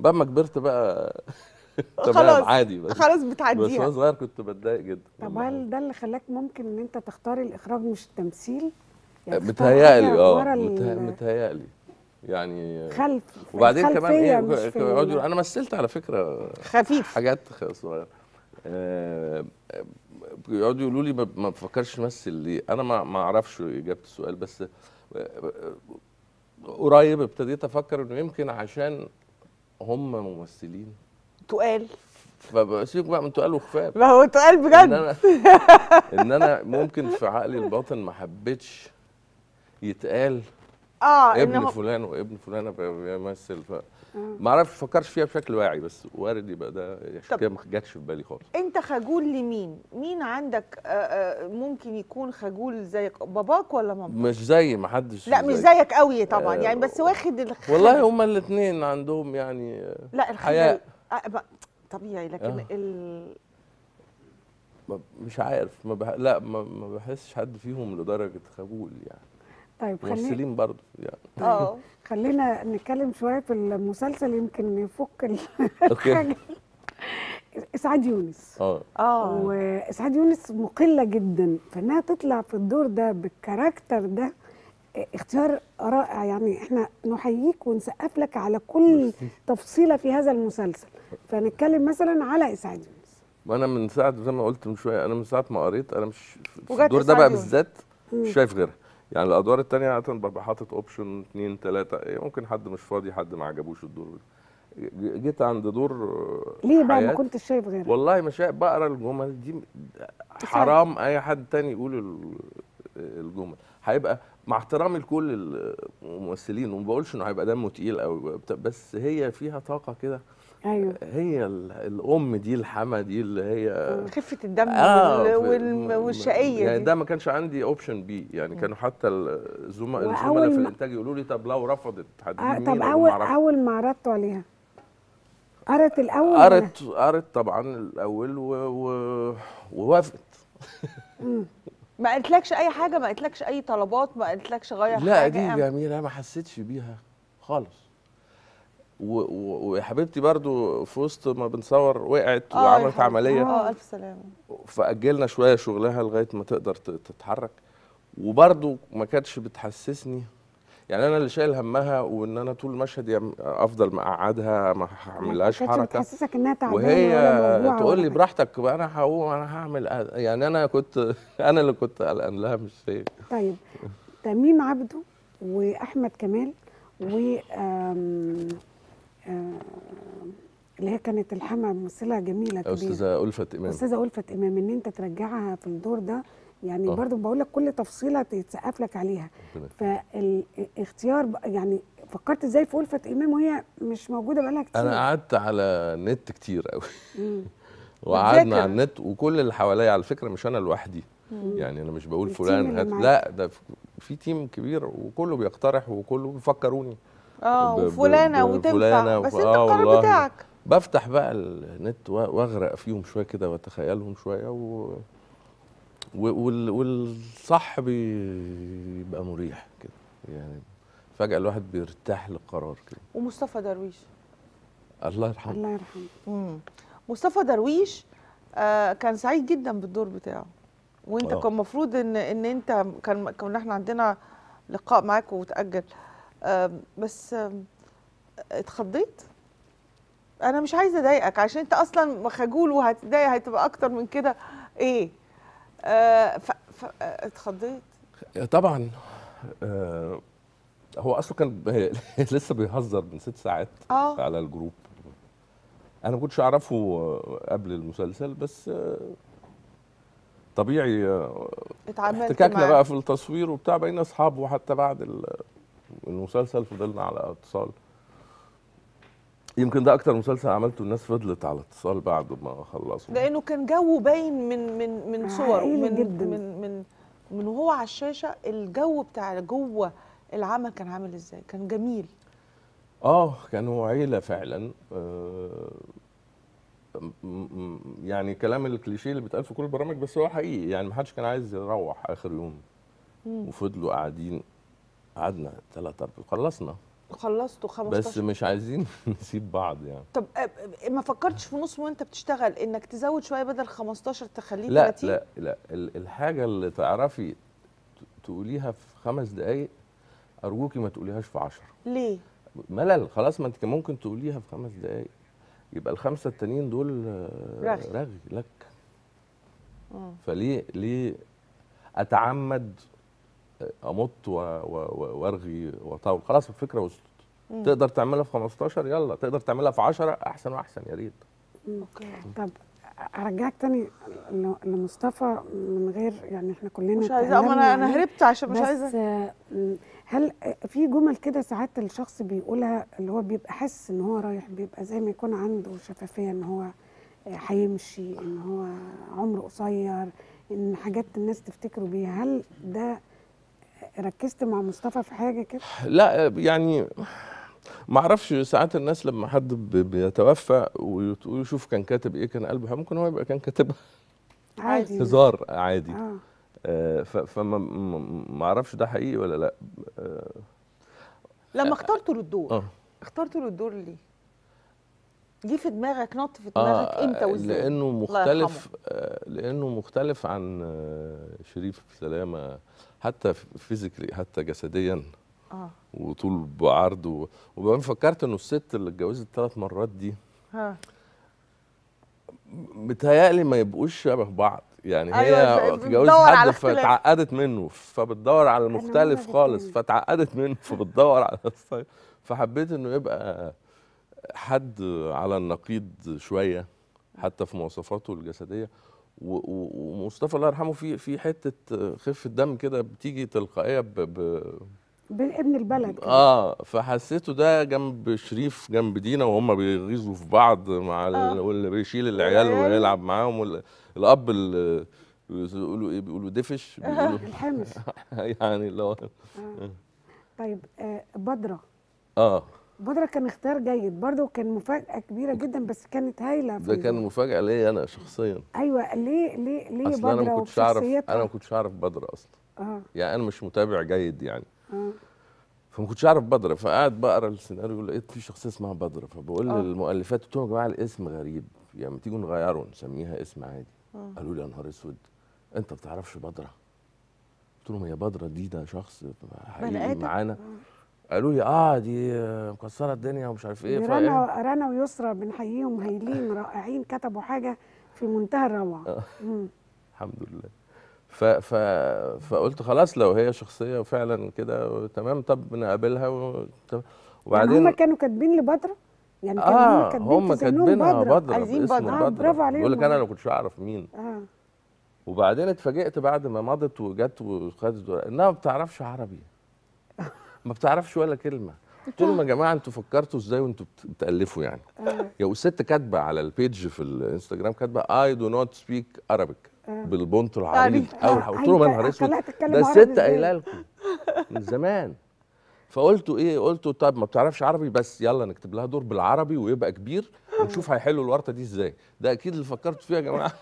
بعد ما كبرت بقى خلاص، تمام عادي بس خلاص بس بتعديها. وانا صغير كنت بتضايق جدا طب هل ده اللي خلاك ممكن ان انت تختار الاخراج مش التمثيل؟ تختار متهيألي حاجة اه ورا مته- ال- متهيألي يعني خلف وبعدين كمان الخلفية ايه مش في يقعدوا ال- يقولوا- انا مثلت على فكره خفيف حاجات خ- صغيره آه، آه، يقعدوا يقولوا لي ما ما بفكرش امثل ليه انا ما ما اعرفش اجابه السؤال بس آه، آه، قريب ابتديت افكر انه يمكن عشان هم ممثلين تقال فبسيبك بقى من تقال وخفاف ما هو تقال ان بجد انا ان انا ممكن في عقلي الباطن ما حبيتش يتقال اه ابن انه فلان وابن فلانه بيمثل ف ما اعرفش فكرش فيها بشكل واعي بس وارد يبقى ده عشان طب- كده ما جاتش في بالي خالص انت خجول لمين مين عندك آه، آه، ممكن يكون خجول زي باباك ولا مامتك مش زي ما حدش لا مش زي- زيك قوي طبعا آه، يعني بس واخد الخ... والله هما الاثنين عندهم يعني آه، لا الخجل حياء آه ب- طبيعي لكن آه. ال... ما- مش عارف ما بح... لا ما, ما بحسش حد فيهم لدرجه خجول يعني طيب خلينا ممثلين برضه يعني اه خلينا نتكلم شويه في المسلسل يمكن نفك ال- اوكي الحاجه اسعاد يونس اه اه واسعاد يونس مقله جدا فانها تطلع في الدور ده بالكاركتر ده اختيار رائع يعني احنا نحييك ونسقف لك على كل تفصيله في هذا المسلسل فنتكلم مثلا على اسعاد يونس وانا من ساعه زي ما قلت من شويه انا من ساعه ما قريت انا مش في وجات الدور ده إسعاد بقى يونس. بالذات مش شايف غيرها يعني الادوار التانية عاده ببقى حاطط اوبشن اتنين تلاته إيه، ممكن حد مش فاضي حد ما عجبوش الدور ج- جيت عند دور آه، ليه بقى ما حياة. كنتش شايف غيرها والله مش شايف بقرا الجمل دي حرام اي حد تاني يقول ال- الجمل هيبقى مع احترامي لكل الممثلين وما بقولش انه هيبقى دمه تقيل او بس هي فيها طاقه كده ايوه هي ال- الام دي الحما دي اللي هي خفه الدم آه وال... في- وال... م- والشقيه يعني دي. ده ما كانش عندي اوبشن بي يعني كانوا حتى الزملاء وأول الزملاء في ما- الانتاج يقولوا لي طب لو رفضت هتجيب آه مين طب أقول لهم اول معرفش. اول ما عرضتوا عليها قرت الاول ولا؟ قرت قرت طبعا الاول و... و... ووافقت ما قالتلكش اي حاجه ما قالتلكش اي طلبات ما قالتلكش غير لا حاجه دي أم- جميله ما حسيتش بيها خالص و- و- ويا حبيبتي برضو في وسط ما بنصور وقعت آه يا وعملت حبيبتي. عمليه اه الف سلامه فاجلنا شويه شغلها لغايه ما تقدر ت- تتحرك وبرضو ما كانتش بتحسسني يعني انا اللي شايل همها وان انا طول المشهد يم- افضل مقعدها ما هعملهاش ما كانتش حركه بتحسسك انها تعبانه وهي ولا موجوعة تقول ولا لي حاجة. براحتك بقى انا هقوم انا هعمل أ- يعني انا كنت انا اللي كنت قلقان لها مش هي طيب تميم عبده واحمد كمال و آم، آم، اللي هي كانت الحما ممثله جميله كبيره استاذه الفت امام استاذه الفت امام ان انت ترجعها في الدور ده يعني آه. برضو بقول لك كل تفصيله تتسقف لك عليها فالاختيار بقى- يعني فكرت ازاي في الفت امام وهي مش موجوده بقالها كتير انا قعدت على النت كتير قوي مم. وقعدنا بتذاكر. على النت وكل اللي حواليا على فكره مش انا لوحدي يعني انا مش بقول التيم فلان اللي هات معاك. لا ده في- في تيم كبير وكله بيقترح وكله بيفكروني اه ب- ب- وفلانه ب- وتنفع فلانة بس وف- انت آه القرار والله. بتاعك بفتح بقى النت و- واغرق فيهم شويه كده واتخيلهم شويه و... و- وال... والصح بيبقى مريح كده يعني فجاه الواحد بيرتاح للقرار كده ومصطفى درويش الله يرحمه الله يرحمه مم. مصطفى درويش آه كان سعيد جدا بالدور بتاعه وانت آه. كان المفروض ان ان انت كان كنا احنا عندنا لقاء معاك وتاجل آم، بس آم، اتخضيت انا مش عايزه اضايقك عشان انت اصلا خجول وهتضايق هتبقى اكتر من كده ايه آه ف... ف... آه، اتخضيت طبعا آه هو اصله كان ب- لسه بيهزر من ست ساعات اه على الجروب انا ما كنتش اعرفه آه، قبل المسلسل بس آه، طبيعي آه، اتعاملت احتكاكنا معاه. بقى في التصوير وبتاع بقينا اصحاب وحتى بعد ال- المسلسل فضلنا على اتصال يمكن ده اكتر مسلسل عملته الناس فضلت على اتصال بعد ما خلصوا لانه كان جو باين من من من صور عائلي من جدا. من من من وهو على الشاشه الجو بتاع جوه العمل كان عامل ازاي كان جميل اه كانوا عيله فعلا آه م- م- يعني كلام الكليشيه اللي بيتقال في كل البرامج بس هو حقيقي يعني ما حدش كان عايز يروح اخر يوم مم. وفضلوا قاعدين قعدنا ثلاث اربع خلصنا خلصتوا 15 بس مش عايزين نسيب بعض يعني طب آه، آه، ما فكرتش في نص وانت بتشتغل انك تزود شويه بدل 15 تخليه لا 30 لا لا ال- الحاجه اللي تعرفي ت- تقوليها في خمس دقايق ارجوكي ما تقوليهاش في عشرة ليه ملل خلاص ما انت كان ممكن تقوليها في خمس دقايق يبقى الخمسه التانيين دول آه، رغي. رغي لك مم. فليه ليه اتعمد امط و- و- و- وارغي واطول خلاص الفكره وصلت مم. تقدر تعملها في 15 يلا تقدر تعملها في 10 احسن واحسن يا ريت اوكي طب ارجعك تاني ل- لمصطفى من غير يعني احنا كلنا مش عايزة- أما أنا- اتكلمنا أنا عليه. هربت عشان مش بس عايزة. آه، م، هل آه، في جمل كده ساعات الشخص بيقولها اللي هو بيبقى حاسس ان هو رايح بيبقى زي ما يكون عنده شفافيه ان هو آه، هيمشي ان هو عمره قصير ان حاجات الناس تفتكره بيها هل ده ركزت مع مصطفى في حاجه كده؟ لا يعني ما اعرفش ساعات الناس لما حد ب- بيتوفى وتقول شوف كان كاتب ايه كان قلبه ممكن هو يبقى كان كاتبها عادي هزار عادي اه آه ف- فما ما- ما اعرفش ده حقيقي ولا لا آه لما اخترتوا له الدور آه. اخترتوا له الدور ليه جه في دماغك نط في دماغك آه امتى وازاي لانه الله مختلف يرحمه. آه لانه مختلف عن آه شريف سلامه حتى فيزيكلي حتى جسديا اه وطول بعرض و- وبعدين فكرت انه الست اللي اتجوزت ثلاث مرات دي ها متهيألي ما يبقوش شبه بعض يعني أيوة، هي ف- اتجوزت بتدور على حد اختلاف. فتعقدت منه فبتدور على المختلف مرة خالص بالتاني. فتعقدت منه فبتدور على الستايل فحبيت انه يبقى حد على النقيض شويه حتى في مواصفاته الجسديه و- و- ومصطفى الله يرحمه في في حته خفه دم كده بتيجي تلقائيه ب, ب ابن البلد كده. اه فحسيته ده جنب شريف جنب دينا وهم بيغيظوا في بعض مع ال... آه. واللي بيشيل العيال والعيال. ويلعب معاهم وال... الاب اللي بيقولوا ايه بيقولوا دفش بيقولوا الحمش يعني اللي هو طيب آه بدره اه بدره كان اختيار جيد برضه كان مفاجاه كبيره جدا بس كانت هايله في ده كان الدور. مفاجاه ليا انا شخصيا ايوه ليه ليه ليه اصل انا بدره ما كنتش اعرف وشخصيتها؟ انا ما كنتش اعرف بدر اصلا اه يعني انا مش متابع جيد يعني اه فما كنتش اعرف بدر فقعد بقرا السيناريو لقيت في شخصيه اسمها بدر فبقول آه. للمؤلفات قلت لهم يا جماعه الاسم غريب يعني ما تيجوا نغيره نسميها اسم عادي آه. قالوا لي يا نهار اسود انت ما بتعرفش بدره قلت لهم هي بدره دي ده شخص حقيقي آدم. معانا قالوا لي اه دي آه، مكسره الدنيا ومش عارف ايه دي فإيه؟ رنا رنا ويسرى بنحييهم هايلين رائعين كتبوا حاجه في منتهى الروعه مم. الحمد لله ف ف فقلت خلاص لو هي شخصيه فعلا كده تمام طب نقابلها و... طب- وبعدين وبعدين هم كانوا كاتبين لبدره يعني كانوا اه هم كاتبين هم في ذهنهم كاتبينها بدره بدره عايزين باسم بدرة. آه، بدره برافو عليهم بيقول لك انا والله. ما كنتش اعرف مين اه وبعدين اتفاجئت بعد ما مضت وجت وخدت انها ما بتعرفش عربي ما بتعرفش ولا كلمه قلت لهم يا جماعه انتوا فكرتوا ازاي وانتوا بت- بتالفوا يعني آه. يا والست كاتبه على البيج في الانستجرام كاتبه اي دو نوت سبيك Arabic آه. بالبونت العريض آه، اول قلت لهم يا نهار أنت اسود طلعت تتكلم ده عربي الست إزاي؟ قايله لكم من زمان فقلتوا ايه قلتوا طب ما بتعرفش عربي بس يلا نكتب لها دور بالعربي ويبقى كبير ونشوف هيحلوا الورطه دي ازاي ده اكيد اللي فكرتوا فيها يا جماعه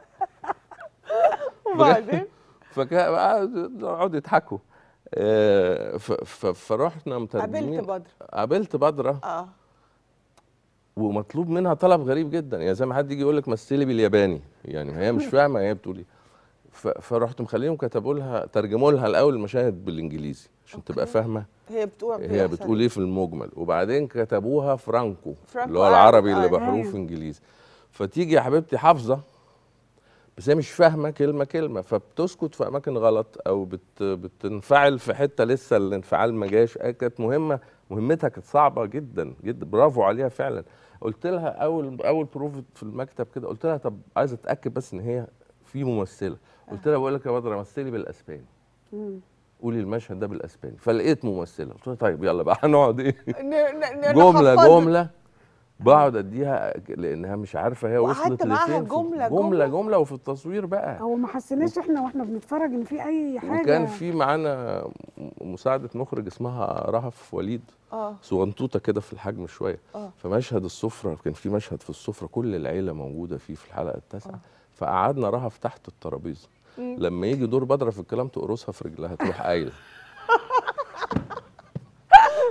وبعدين فكان يقعدوا يضحكوا آه، ف- ف- فرحنا مترجمين قابلت بدر قابلت بدره اه ومطلوب منها طلب غريب جدا يعني زي ما حد يجي يقول لك مثلي بالياباني يعني هي مش فاهمه هي بتقول ايه ف- فرحت مخليهم كتبوا لها ترجموا لها الاول المشاهد بالانجليزي عشان تبقى أوكي. فاهمه هي بتقول هي بتقول ايه في المجمل وبعدين كتبوها فرانكو فرانكو اللي هو عربي، العربي اللي آه. بحروف أيوة. انجليزي فتيجي يا حبيبتي حافظه بس هي مش فاهمه كلمه كلمه فبتسكت في اماكن غلط او بت بتنفعل في حته لسه الانفعال ما جاش آه، كانت مهمه مهمتها كانت صعبه جدا جدا برافو عليها فعلا قلت لها اول اول بروف في المكتب كده قلت لها طب عايزه اتاكد بس ان هي في ممثله قلت لها بقول لك يا بدر مثلي بالاسباني مم. قولي المشهد ده بالاسباني فلقيت ممثله قلت لها طيب يلا بقى هنقعد ايه ن- ن- ن- جمله نخفضك. جمله بقعد اديها لانها مش عارفه هي وقعدت وصلت معاها لفين في- جملة- جمله جملة؟ جمله وفي التصوير بقى هو ما حسيناش احنا واحنا بنتفرج ان في اي حاجه وكان في معانا م- مساعده مخرج اسمها رهف وليد اه صغنطوطه كده في الحجم شويه اه فمشهد السفره كان في مشهد في السفره كل العيله موجوده فيه في الحلقه التاسعه آه. فقعدنا رهف تحت الترابيزه مم. لما يجي دور بدره في الكلام تقرصها في رجلها تروح قايله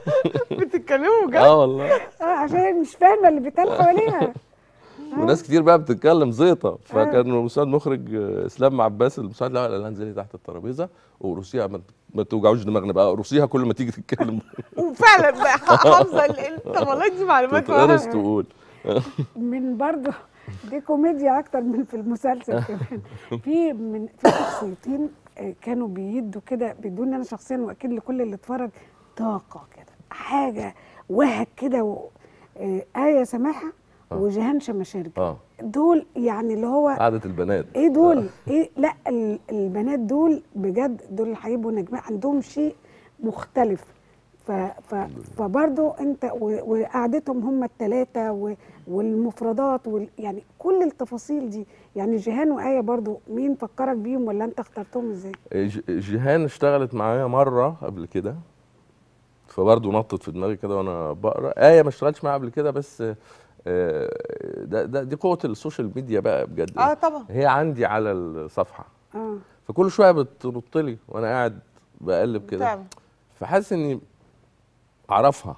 بتتكلموا بجد اه والله اه عشان مش فاهمه اللي بيتقال حواليها وناس كتير بقى بتتكلم زيطه فكان مساعد مخرج آه، اسلام عباس المساعد لا لا لا انزلي تحت الترابيزه وقرصيها ما, ما توجعوش دماغنا بقى قرصيها كل ما تيجي تتكلم وفعلا بقى حافظه ال- ال- طب والله دي معلومات تتقرص مهمة. تقول من برضه دي كوميديا اكتر من في المسلسل كمان في من في شخصيتين آه، كانوا بيدوا كده بيدوني انا شخصيا واكيد لكل اللي اتفرج طاقه كده حاجه وهج كده و... آه، آية سماحة وجيهان شماشرجي اه دول يعني اللي هو قعده البنات ايه دول ايه لا ال- البنات دول بجد دول اللي هيبقوا نجماء عندهم شيء مختلف ف ف فبرضه انت و- وقعدتهم هم الثلاثه والمفردات وال يعني كل التفاصيل دي يعني جيهان وآية برضه مين فكرك بيهم ولا انت اخترتهم ازاي؟ ج- جيهان اشتغلت معايا مره قبل كده فبرضه نطت في دماغي كده وانا بقرا ايه ما اشتغلتش معاها قبل كده بس آه، ده, ده دي قوه السوشيال ميديا بقى بجد اه طبعا هي عندي على الصفحه اه فكل شويه بتنط لي وانا قاعد بقلب كده بتعمل. فحاسس اني اعرفها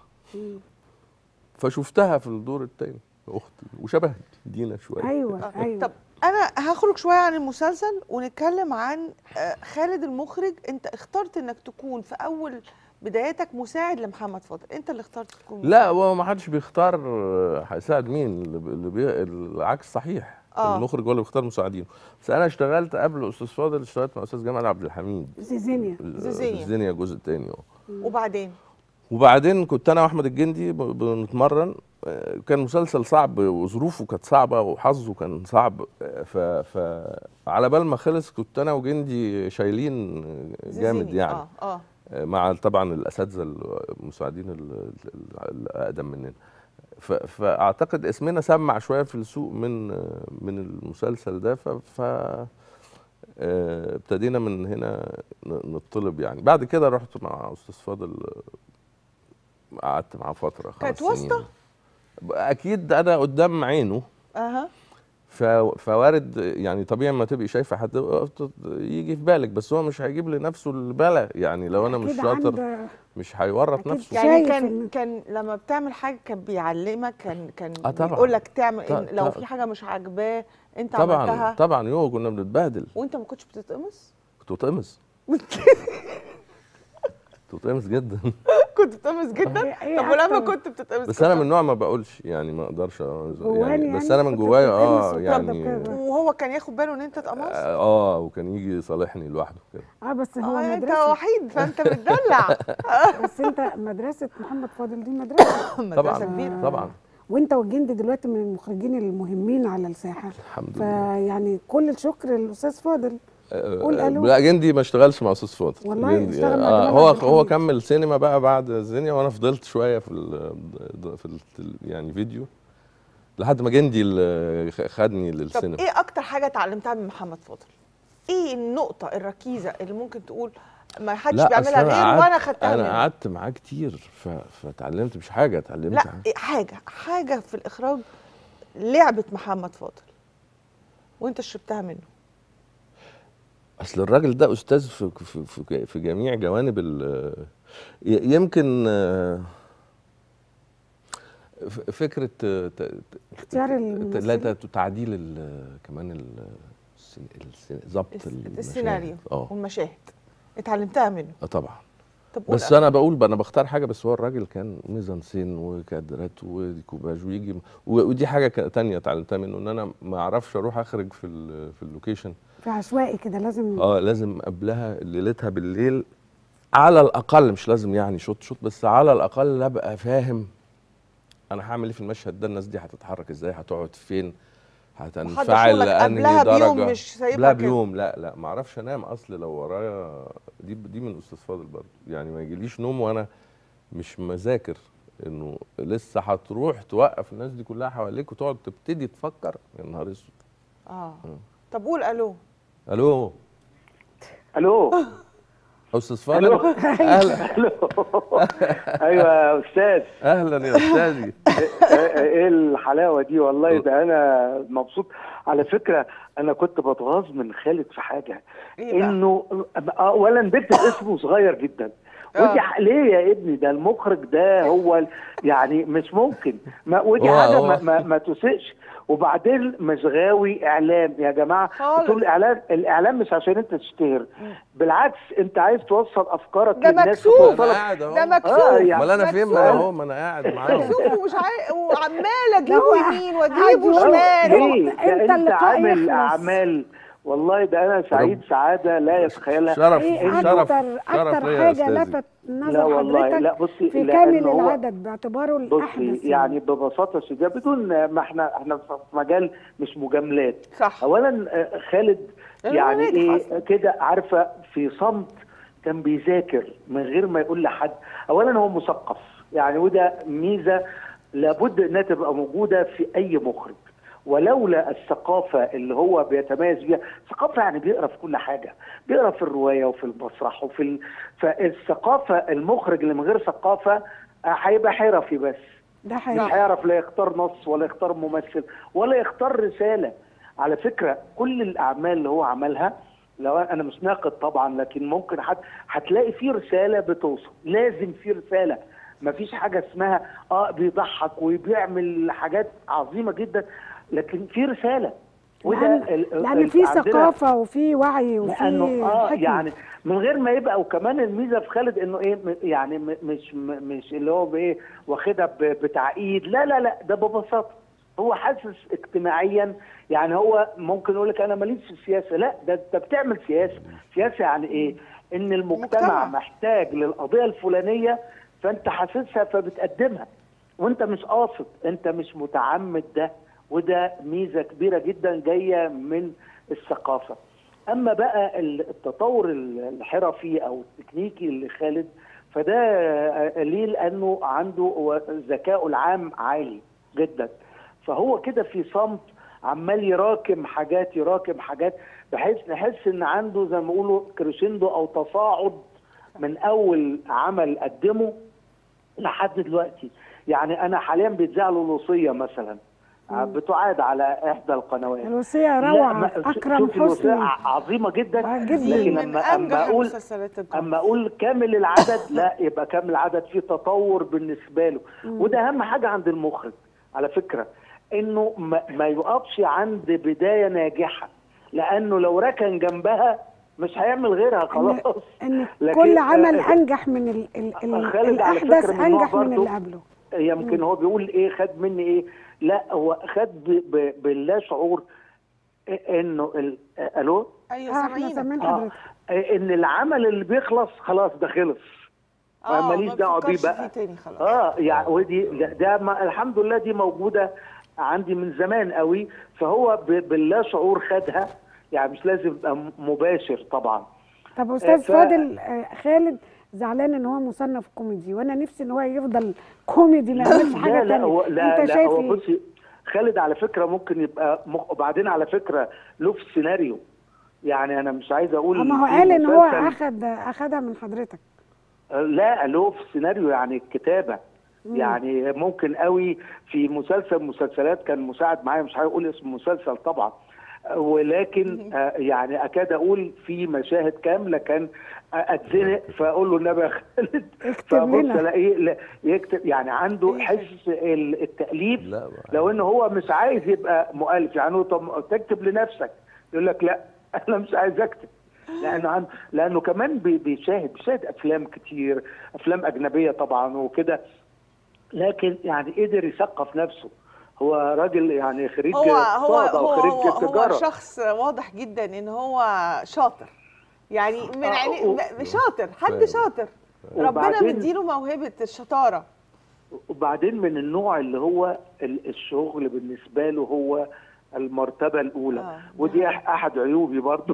فشفتها في الدور التاني اختي وشبه دينا شويه ايوه ايوه طب انا هخرج شويه عن المسلسل ونتكلم عن آه، خالد المخرج انت اخترت انك تكون في اول بداياتك مساعد لمحمد فاضل انت اللي اخترت تكون لا هو ما حدش بيختار آه، هيساعد مين اللي بي- اللي بي... العكس صحيح آه. المخرج هو اللي بيختار مساعدينه بس انا اشتغلت قبل استاذ فاضل اشتغلت مع استاذ جمال عبد الحميد زيزينيا زيزينيا. زيزينيا الجزء الثاني وبعدين وبعدين كنت انا واحمد الجندي ب- بنتمرن آه، كان مسلسل صعب وظروفه كانت صعبه وحظه كان صعب آه، ف ف على بال ما خلص كنت انا وجندي شايلين آه، جامد زيزينيا. يعني اه اه آه، مع طبعا الاساتذه المساعدين ال- ال- الاقدم مننا ف- فاعتقد اسمنا سمع شويه في السوق من آه، من المسلسل ده ف, ف آه، ابتدينا من هنا ن- نطلب يعني بعد كده رحت مع استاذ فاضل آه، قعدت معاه فتره خمس كانت سنين. واسطة؟ اكيد انا قدام عينه اها ف- فوارد يعني طبيعي ما تبقي شايفه حد يجي في بالك بس هو مش هيجيب لنفسه البلا يعني لو انا مش أكيد شاطر عنده- مش هيورط نفسه يعني شايف كان إن- كان لما بتعمل حاجه كان بيعلمك كان كان آه طبعاً. بيقول لك تعمل ط- إن لو ط- في حاجه مش عاجباه انت طبعا عملتها طبعا يوه كنا بنتبهدل وانت ما كنتش بتتقمص كنت بتقمص كنت بتقمص جدا كنت بتتقمص جدا هي طب ولما أكتر- كنت بتتقمص بس انا كنت- من نوع ما بقولش يعني ما اقدرش جواني يعني بس يعني انا من كنت جوايا بتتقمص اه وترضى يعني بكده. وهو كان ياخد باله ان انت اتقمصت اه وكان يجي يصالحني لوحده كده اه بس هو اه انت مدرسه وحيد فانت متدلع بس انت مدرسه محمد فاضل دي مدرسه مدرسه طبعا كبيره طبعا وانت والجندي دلوقتي من المخرجين المهمين على الساحه الحمد لله فيعني كل الشكر للاستاذ فاضل قول آه، ألو. لا جندي ما اشتغلش مع استاذ فاضل والله جندي- اشتغل مع آه جمال هو عبد هو الحميد. كمل سينما بقى بعد الزينيا وانا فضلت شويه في ال في ال يعني فيديو لحد ما جندي اللي خ- خدني طب للسينما ايه اكتر حاجه اتعلمتها من محمد فاضل ايه النقطه الركيزه اللي ممكن تقول ما حدش أصل بيعملها أنا غير قعدت- وانا خدتها انا منه قعدت معاه كتير ف... فتعلمت مش حاجه اتعلمت لا حاجة. إيه حاجه حاجه في الاخراج لعبه محمد فاضل وانت شربتها منه اصل الراجل ده استاذ في في في, في جميع جوانب ال ي- يمكن آه، ف- فكره آه، ت- ت- اختيار ت- لا الممثلين. ت- تعديل ال- كمان ال- السن- السن- ضبط الس- المشاهد. السيناريو اه والمشاهد اتعلمتها منه آه طبعا طب قول بس انا بقول انا بختار حاجه بس هو الراجل كان ميزانسين وكادرات وديكوباج ويجي و- ودي حاجه ك- تانية اتعلمتها منه ان انا ما اعرفش اروح اخرج في ال- في اللوكيشن في عشوائي كده لازم اه لازم قبلها ليلتها بالليل على الاقل مش لازم يعني شوط شوط بس على الاقل ابقى فاهم انا هعمل ايه في المشهد ده الناس دي هتتحرك ازاي هتقعد فين هتنفعل شغلك لانهي قبلها بيوم درجه مش سايبها قبلها كده. بيوم لا لا ما اعرفش انام اصل لو ورايا دي دي من استاذ فاضل برضه يعني ما يجيليش نوم وانا مش مذاكر انه لسه هتروح توقف الناس دي كلها حواليك وتقعد تبتدي تفكر يا نهار اسود اه طب قول الو الو الو استاذ فاضل ألو. اهلا الو ايوه يا استاذ اهلا يا استاذي ايه الحلاوه دي والله ده انا مبسوط على فكره انا كنت بتغاظ من خالد في حاجه إيه بقى؟ انه اولا بنت اسمه صغير جدا آه. ودي ح- ليه يا ابني ده المخرج ده هو ال- يعني مش ممكن ما ودي هو- حاجه هو- ما, ما, ما تسقش وبعدين مش غاوي اعلام يا جماعه خالص. تقول الاعلام الاعلام مش عشان انت تشتهر بالعكس انت عايز توصل افكارك ده للناس مكسوف. انا وتوصلك قاعد اهو ده مكسوف آه، يعني- امال انا فين ما مكسوف. انا اهو ما انا قاعد معاهم مكسوف ومش عارف وعمال اجيبه هو يمين قاعد واجيبه يقول شمال ليه؟ إمتى ده انت اللقاء عامل يخلص؟ اعمال والله ده انا سعيد رب- سعاده لا يتخيلها شرف ايه شرف اكتر شرف اكتر ليا يا حاجه أستاذي. لفت نظر لا والله حضرتك لا بصي في لأن كامل هو- العدد باعتباره الاحدث بصي يعني ببساطه شديده بدون ما احنا احنا في مجال مش مجاملات صح اولا آه، خالد هو يعني ناجح ايه أصلاً. كده عارفه في صمت كان بيذاكر من غير ما يقول لحد اولا هو مثقف يعني وده ميزه لابد انها تبقى موجوده في اي مخرج ولولا الثقافة اللي هو بيتميز بيها ثقافة يعني بيقرا في كل حاجة بيقرا في الرواية وفي المسرح وفي ال... فالثقافة المخرج اللي من غير ثقافة آه، هيبقى حرفي بس ده مش حقيقي هيعرف لا يختار نص ولا يختار ممثل ولا يختار رسالة على فكرة كل الأعمال اللي هو عملها لو أنا مش ناقد طبعا لكن ممكن حت هتلاقي فيه رسالة بتوصل لازم فيه رسالة مفيش حاجة اسمها اه بيضحك وبيعمل حاجات عظيمة جدا لكن في رسالة لان, ال- لأن ال- في عندنا- ثقافه وفي وعي لانه وفي اه حكمه يعني من غير ما يبقى وكمان الميزه في خالد انه ايه م- يعني م- مش م- مش اللي هو بايه واخدها ب- بتعقيد لا لا لا ده ببساطه هو حاسس اجتماعيا يعني هو ممكن يقول لك انا ماليش في السياسه لا ده انت بتعمل سياسه سياسه يعني ايه ان المجتمع مجتمع. محتاج للقضيه الفلانيه فانت حاسسها فبتقدمها وانت مش قاصد انت مش متعمد ده وده ميزه كبيره جدا جايه من الثقافه اما بقى التطور الحرفي او التكنيكي لخالد فده ليه لانه عنده ذكائه العام عالي جدا فهو كده في صمت عمال يراكم حاجات يراكم حاجات بحيث نحس ان عنده زي ما بيقولوا كريشندو او تصاعد من اول عمل قدمه لحد دلوقتي يعني انا حاليا بيتذاع له الوصيه مثلا بتعاد على احدى القنوات الوصيه لا، روعه ما- اكرم شوفي الوصية حسني ع- عظيمه جدا عجبني. لكن من لما انجح اما اقول المسلسلات الكوميدي اما اقول كامل العدد لا يبقى كامل العدد فيه تطور بالنسبه له وده اهم حاجه عند المخرج على فكره انه ما, ما يقفش عند بدايه ناجحه لانه لو ركن جنبها مش هيعمل غيرها خلاص ان لكن- كل عمل آه، انجح من ال ال ال خالد على الاحدث فكرة من نوع انجح من برضو- اللي قبله يمكن هو بيقول ايه خد مني ايه لا هو خد ب- ب- باللا شعور إيه- انه ال- آه، الو ايوه آه، احنا سامعينك سامعين اه حضرتك إيه، ان العمل اللي بيخلص خلاص ده خلص اه ماليش ما دعوة بيه بفكرش بقى. فيه تاني خلاص اه يعني ودي ده, ده ما الحمد لله دي موجوده عندي من زمان قوي فهو ب- باللا شعور خدها يعني مش لازم يبقى م- مباشر طبعا طب استاذ ف- فاضل آه، خالد زعلان ان هو مصنف كوميدي وانا نفسي ان هو يفضل كوميدي ما يعملش حاجه لا لا تانية هو لا انت لا شايف هو ايه بصي خالد على فكره ممكن يبقى مخ... وبعدين على فكره له في السيناريو يعني انا مش عايز اقول آه، ما هو في قال ان هو مسلسل- اخد اخدها من حضرتك لا له في السيناريو يعني الكتابه يعني ممكن قوي في مسلسل مسلسلات كان مساعد معايا مش هقول اسم مسلسل طبعا ولكن آه، يعني اكاد اقول في مشاهد كامله كان آه، اتزنق فاقول له النبي يا خالد اكتب فبص لنا. الاقيه لا، يكتب يعني عنده حس ال- التاليف لا بقى. لو ان هو مش عايز يبقى مؤلف يعني هو طب تكتب لنفسك يقول لك لا انا مش عايز اكتب لانه عن لانه كمان بي- بيشاهد بيشاهد افلام كتير افلام اجنبيه طبعا وكده لكن يعني قدر يثقف نفسه هو راجل يعني خريج هو هو اقتصاد او هو خريج هو, هو تجاره شخص واضح جدا ان هو شاطر يعني من آه، عيني و- م- شاطر حد فاهم. شاطر ربنا وبعدين- مديله موهبه الشطاره وبعدين من النوع اللي هو ال- الشغل بالنسبه له هو المرتبه الاولى آه، ودي أح- احد عيوبي برضه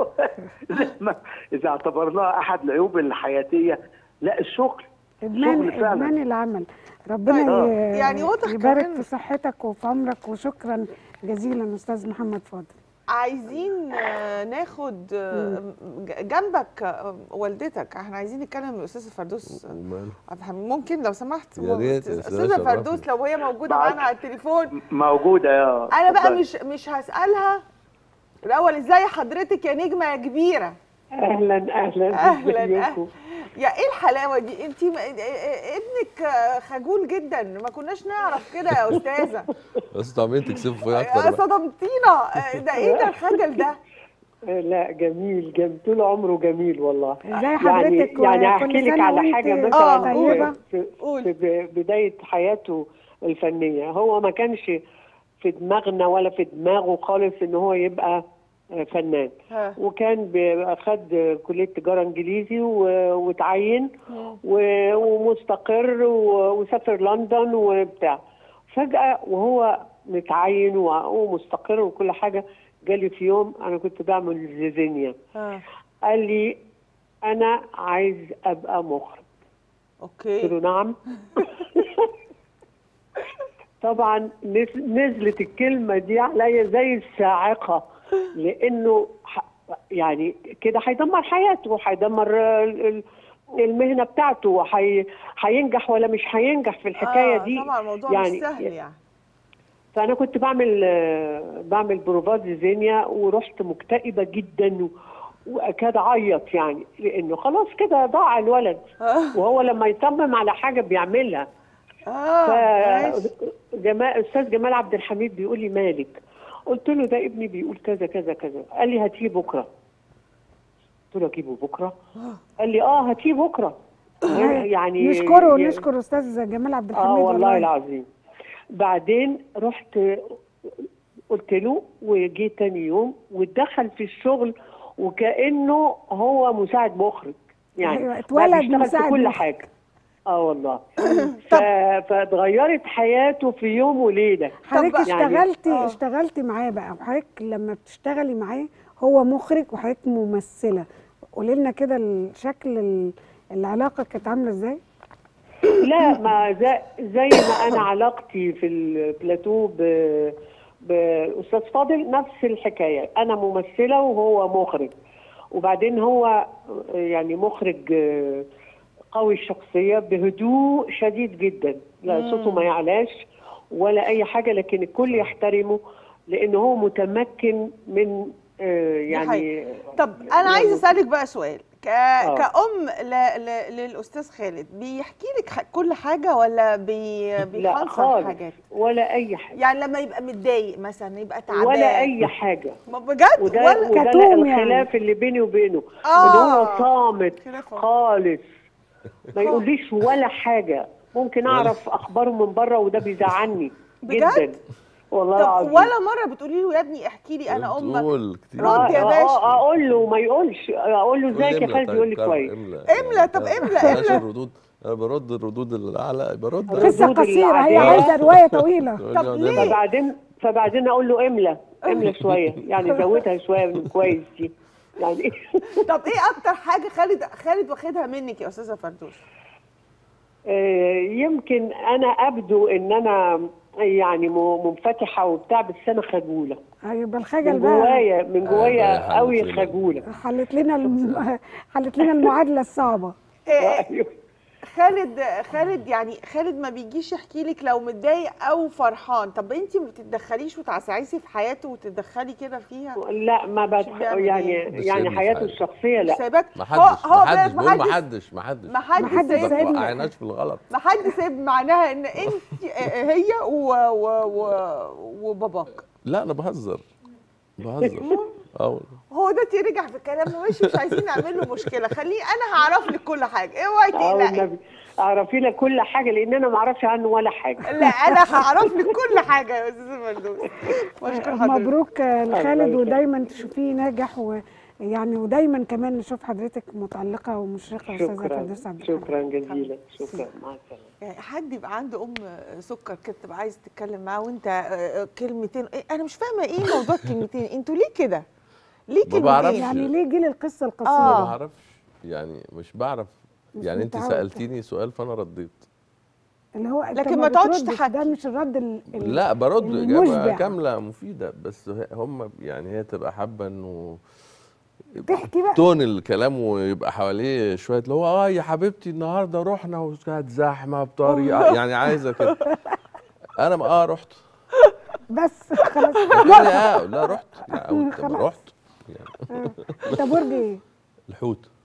زي ما- اذا اعتبرناها احد العيوب الحياتيه لا الشغل ادمان شغل فعلا. ادمان العمل ربنا طيب. ي- يعني واضح يبارك كمان- في صحتك وفي عمرك وشكرا جزيلا استاذ محمد فاضل عايزين آه، ناخد آه، ج- جنبك آه، والدتك احنا عايزين نتكلم الاستاذه فردوس آه، وماله؟ عبد الحميد ممكن لو سمحت يا ريت يا أستاذة استاذه شرفني. فردوس لو هي موجوده بعد- معانا على التليفون موجوده يا انا بقى اتفضلي. مش مش هسالها الاول ازاي حضرتك يا نجمه يا كبيره اهلا اهلا اهلا ازيكم يا ايه الحلاوه دي انت ابنك خجول جدا ما كناش نعرف كده يا استاذه بس انتوا عمالين تكسبوا فيا يا اكتر بقى. صدمتينا ده ايه ده الخجل ده لا جميل جميل طول عمره جميل والله ازاي حضرتك يعني يعني وكل هحكي لك سنة على وانت حاجه مثلا طيبة. في, في, في بدايه حياته الفنيه هو ما كانش في دماغنا ولا في دماغه خالص ان هو يبقى فنان ها. وكان ب- خد كليه تجاره انجليزي و- وتعين و- ومستقر و- وسافر لندن وبتاع فجأة وهو متعين و- ومستقر وكل حاجة جالي في يوم أنا كنت بعمل زيزينيا قال لي أنا عايز أبقى مخرج اوكي قلت له نعم طبعا نز- نزلت الكلمة دي عليا زي الصاعقة لأنه ح- يعني كده هيدمر حياته وهيدمر ال- ال- المهنة بتاعته وهي- هينجح ولا مش هينجح في الحكاية آه، دي طبعا الموضوع يعني مش سهل يعني فانا كنت بعمل آه، بعمل بروفات زيزينيا ورحت مكتئبه جدا و- واكاد اعيط يعني لانه خلاص كده ضاع الولد وهو لما يصمم على حاجه بيعملها اه جمال استاذ جمال عبد الحميد بيقول لي مالك قلت له ده ابني بيقول كذا كذا كذا قال لي هاتيه بكره قلت له اجيبه بكره قال لي اه هاتيه بكره يعني نشكره ي- نشكر استاذ جمال عبد الحميد اه والله العظيم بعدين رحت قلت له وجي تاني يوم واتدخل في الشغل وكانه هو مساعد مخرج يعني أيوة، بقى اتولد بيشتغل مساعد في كل مخرج. حاجه اه والله ف... فاتغيرت حياته في يوم وليله حضرتك يعني- اشتغلتي آه. اشتغلتي معاه بقى وحضرتك لما بتشتغلي معاه هو مخرج وحضرتك ممثله قولي لنا كده الشكل ال- العلاقه كانت عامله ازاي؟ لا ما زي, زي ما انا علاقتي في البلاتو ب باستاذ فاضل نفس الحكايه انا ممثله وهو مخرج وبعدين هو يعني مخرج آه، قوي الشخصيه بهدوء شديد جدا لا مم. صوته ما يعلاش ولا اي حاجه لكن الكل يحترمه لانه هو متمكن من آه، يعني حقيقة. طب انا عايزه اسالك بقى سؤال ك... آه. كأم ل... ل... للأستاذ خالد بيحكي لك ح... كل حاجة ولا بي... لا بيخنصر خالص حاجات؟ ولا اي حاجه يعني لما يبقى متضايق مثلا يبقى تعبان ولا اي حاجه ما بجد وده ولا وده كتوم الخلاف اللي بيني وبينه آه. ان هو صامت خلاف خالص ما يقوليش ولا حاجه ممكن اعرف اخباره من بره وده بيزعلني بجد؟ جدا والله طب العظيم ولا مرة بتقولي له يا ابني احكي لي انا امك بتقول كتير رد يا آه، باشا. آه، اقول له ما يقولش اقول له ازيك يا املى خالد طيب، يقول لي كرم، كويس املى املى طب املى بلاش املى الردود انا برد الردود الاعلى برد قصه الردود قصيره هي العادية. عايزه روايه طويله طب ليه؟ فبعدين فبعدين اقول له املى املى شويه يعني زودها شويه من كويس دي يعني طب ايه اكتر حاجة خالد خالد واخدها منك يا استاذة فردوس؟ آه، يمكن انا ابدو ان انا يعني م- منفتحه وبتاع بس انا خجوله هيبقى الخجل من بقى جوايا من آه، جوايا حلت قوي لنا. خجوله حلت لنا الم... حلت لنا المعادله الصعبه إيه خالد خالد يعني خالد ما بيجيش يحكي لك لو متضايق او فرحان طب انت ما بتتدخليش وتعسعسي في حياته وتتدخلي كده فيها لا ما بد... بيعمل يعني إيه؟ بس يعني سيبني في حياته حالي. الشخصيه لا سايبك ما هو حدش هو ما حدش بقول ما محدش حدش ما حدش ما حدش محدش سايب ما سايبني. وقعناش في الغلط ما حد سايب معناها ان انت هي و و و وباباك لا انا بهزر بهزر اه والله. هو ده رجع في الكلام ومشي مش عايزين نعمل له مشكله خليه انا هعرف لك كل حاجه اوعي اه تقلقي النبي اعرفي لك كل حاجه لان انا ما اعرفش عنه ولا حاجه لا انا هعرف لك كل حاجه يا استاذه فردوس بشكر حضرتك مبروك آه، الله لخالد يخليك. ودايما تشوفيه ناجح ويعني ودايما كمان نشوف حضرتك متألقة ومشرقة أستاذة شكرا فردوس عبد الحميد شكرا جزيلا شكرا مع السلامه يعني حد يبقى عنده ام سكر كده تبقى عايز تتكلم معاه وانت آه، كلمتين إيه، انا مش فاهمه ايه موضوع الكلمتين انتوا ليه كده ليه ما بعرفش. كلمتين يعني ليه جيل القصة ما القصيرة آه. بعرفش يعني مش بعرف مش يعني انت متعود. سالتيني سؤال فانا رديت اللي هو أنت لكن ما تقعدش بتردش، تحكي. ده مش الرد ال... ال- لا برد اجابه المشبع. كامله مفيده بس ه- هم يعني هي تبقى حابه انه تحكي بقى تون الكلام ويبقى حواليه شويه اللي هو اه يا حبيبتي النهارده رحنا وكانت زحمه بطريقه يعني عايزه كده انا ما اه رحت بس خلاص يعني اه لا رحت يعني أو طب خلاص. رحت يعني انت برج ايه؟ الحوت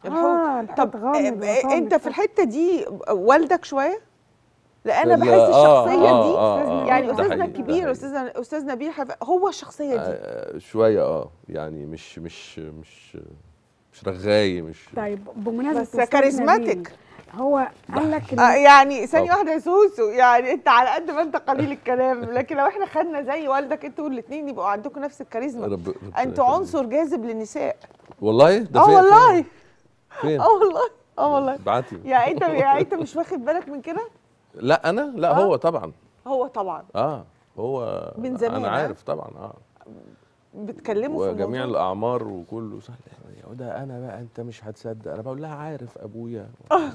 آه، الحوض الحوض طب غامض آه، وصامت، انت في صح. الحته دي والدك شويه لان انا لا، بحس آه، الشخصيه آه، دي آه، آه، يعني ده استاذنا حقيقي، ده الكبير حقيقي. استاذنا استاذ نبيل حف... هو الشخصيه دي آه، شويه اه يعني مش مش مش مش رغاي مش طيب بمناسبه بس أستاذ كاريزماتيك. نبيل، هو قال لك آه يعني ثانيه طب. واحده يا سوسو يعني انت على قد ما انت قليل الكلام لكن لو احنا خدنا زي والدك انتوا الاثنين يبقوا عندكم نفس الكاريزما رب- ربنا انتوا يخليك. عنصر جاذب للنساء والله ده اه فين- والله فين اه والله اه والله ابعتي يعني انت يعني انت مش واخد بالك من كده لا انا لا آه. هو طبعا هو طبعا اه هو من زمان، انا آه؟ عارف طبعا اه بتكلموا في وجميع الموضوع الاعمار وكله صح يا ده انا بقى انت مش هتصدق انا بقول لها عارف ابويا